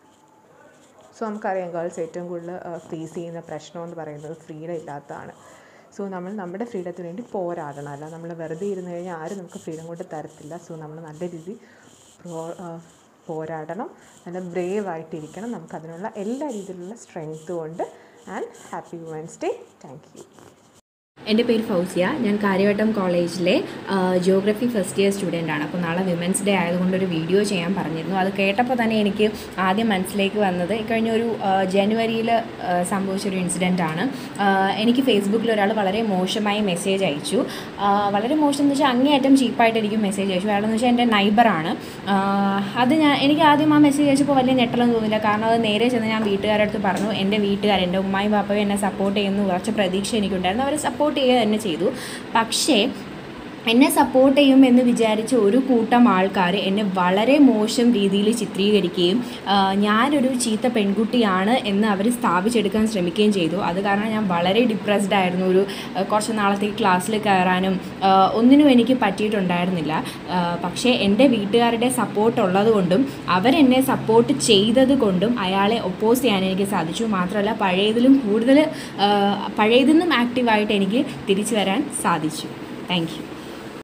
സോ നമുക്കറിയാം ഗേൾസ് ഏറ്റവും കൂടുതൽ ഫേസ് ചെയ്യുന്ന പ്രശ്നം എന്ന് പറയുന്നത് ഫ്രീഡം ഇല്ലാത്തതാണ് സോ നമ്മൾ നമ്മുടെ ഫ്രീഡത്തിന് വേണ്ടി പോരാടണം അല്ല നമ്മൾ വെറുതെ ഇരുന്ന് കഴിഞ്ഞാൽ ആരും നമുക്ക് ഫ്രീഡം കൊണ്ട് തരത്തില്ല സോ നമ്മൾ നല്ല രീതിയിൽ പ്രോ ആ, പോരാടണം നല്ല ബ്രേവ് ആയിട്ടിരിക്കണം നമുക്കതിനുള്ള എല്ലാ രീതിയിലുള്ള സ്ട്രെങ്ത് കൊണ്ട് and happy women's day thank you എൻ്റെ പേര് ഫൗസിയ ഞാൻ കാര്യവട്ടം കോളേജിലെ ജിയോഗ്രഫി ഫസ്റ്റ് ഇയർ സ്റ്റുഡൻ്റ് ആണ് അപ്പോൾ നാളെ വിമൻസ് ഡേ ആയതുകൊണ്ട് ഒരു വീഡിയോ ചെയ്യാൻ പറഞ്ഞിരുന്നു അത് കേട്ടപ്പോൾ തന്നെ എനിക്ക് ആദ്യം മനസ്സിലേക്ക് വന്നത് ഇക്കഴിഞ്ഞ ഒരു ജനുവരിയിൽ സംഭവിച്ചൊരു ഇൻസിഡൻ്റ് ആണ് ആ, എനിക്ക് ഫേസ്ബുക്കിൽ ഒരാൾ വളരെ മോശമായി മെസ്സേജ് അയച്ചു ആ, വളരെ മോശം എന്ന് വെച്ചാൽ അങ്ങേയറ്റം ചീപ്പായിട്ട് എനിക്ക് മെസ്സേജ് അയച്ചു അയാളെന്ന് വെച്ചാൽ എൻ്റെ നൈബറാണ് അത് ഞാൻ എനിക്ക് ആദ്യം ആ മെസ്സേജ് അയച്ചപ്പോൾ വലിയ ഞെട്ടലൊന്നും തോന്നില്ല കാരണം അത് നേരെ ചെന്ന് ഞാൻ വീട്ടുകാരുടെ അടുത്ത് പറഞ്ഞു എൻ്റെ വീട്ടുകാർ എൻ്റെ ഉമ്മായും പാപ്പയും എന്നെ സപ്പോർട്ട് ചെയ്യുന്നു കുറച്ച് പ്രതീക്ഷ എനിക്കുണ്ടായിരുന്നു അവർ സപ്പോർട്ട് ചെയ്യുക തന്നെ ചെയ്തു പക്ഷേ എന്നെ സപ്പോർട്ട് ചെയ്യും എന്ന് വിചാരിച്ച ഒരു കൂട്ടം ആൾക്കാർ എന്നെ വളരെ മോശം രീതിയിൽ ചിത്രീകരിക്കുകയും ആ, ഞാനൊരു ചീത്ത പെൺകുട്ടിയാണ് എന്ന് അവർ സ്ഥാപിച്ചെടുക്കാൻ ശ്രമിക്കുകയും ചെയ്തു അത് കാരണം ഞാൻ വളരെ ഡിപ്രസ്ഡ് ആയിരുന്നു ഒരു ആ, കുറച്ച് നാളത്തേക്ക് ക്ലാസ്സിൽ കയറാനും ആ, ഒന്നിനും എനിക്ക് പറ്റിയിട്ടുണ്ടായിരുന്നില്ല ആ, പക്ഷേ എൻ്റെ വീട്ടുകാരുടെ സപ്പോർട്ട് ഉള്ളതുകൊണ്ടും അവരെന്നെ സപ്പോർട്ട് ചെയ്തത് കൊണ്ടും അയാളെ ഒപ്പോസ് ചെയ്യാൻ എനിക്ക് സാധിച്ചു മാത്രമല്ല പഴയതിലും കൂടുതൽ ആ, പഴയതിൽ നിന്നും ആക്റ്റീവായിട്ട് എനിക്ക് തിരിച്ചു വരാൻ സാധിച്ചു താങ്ക് യു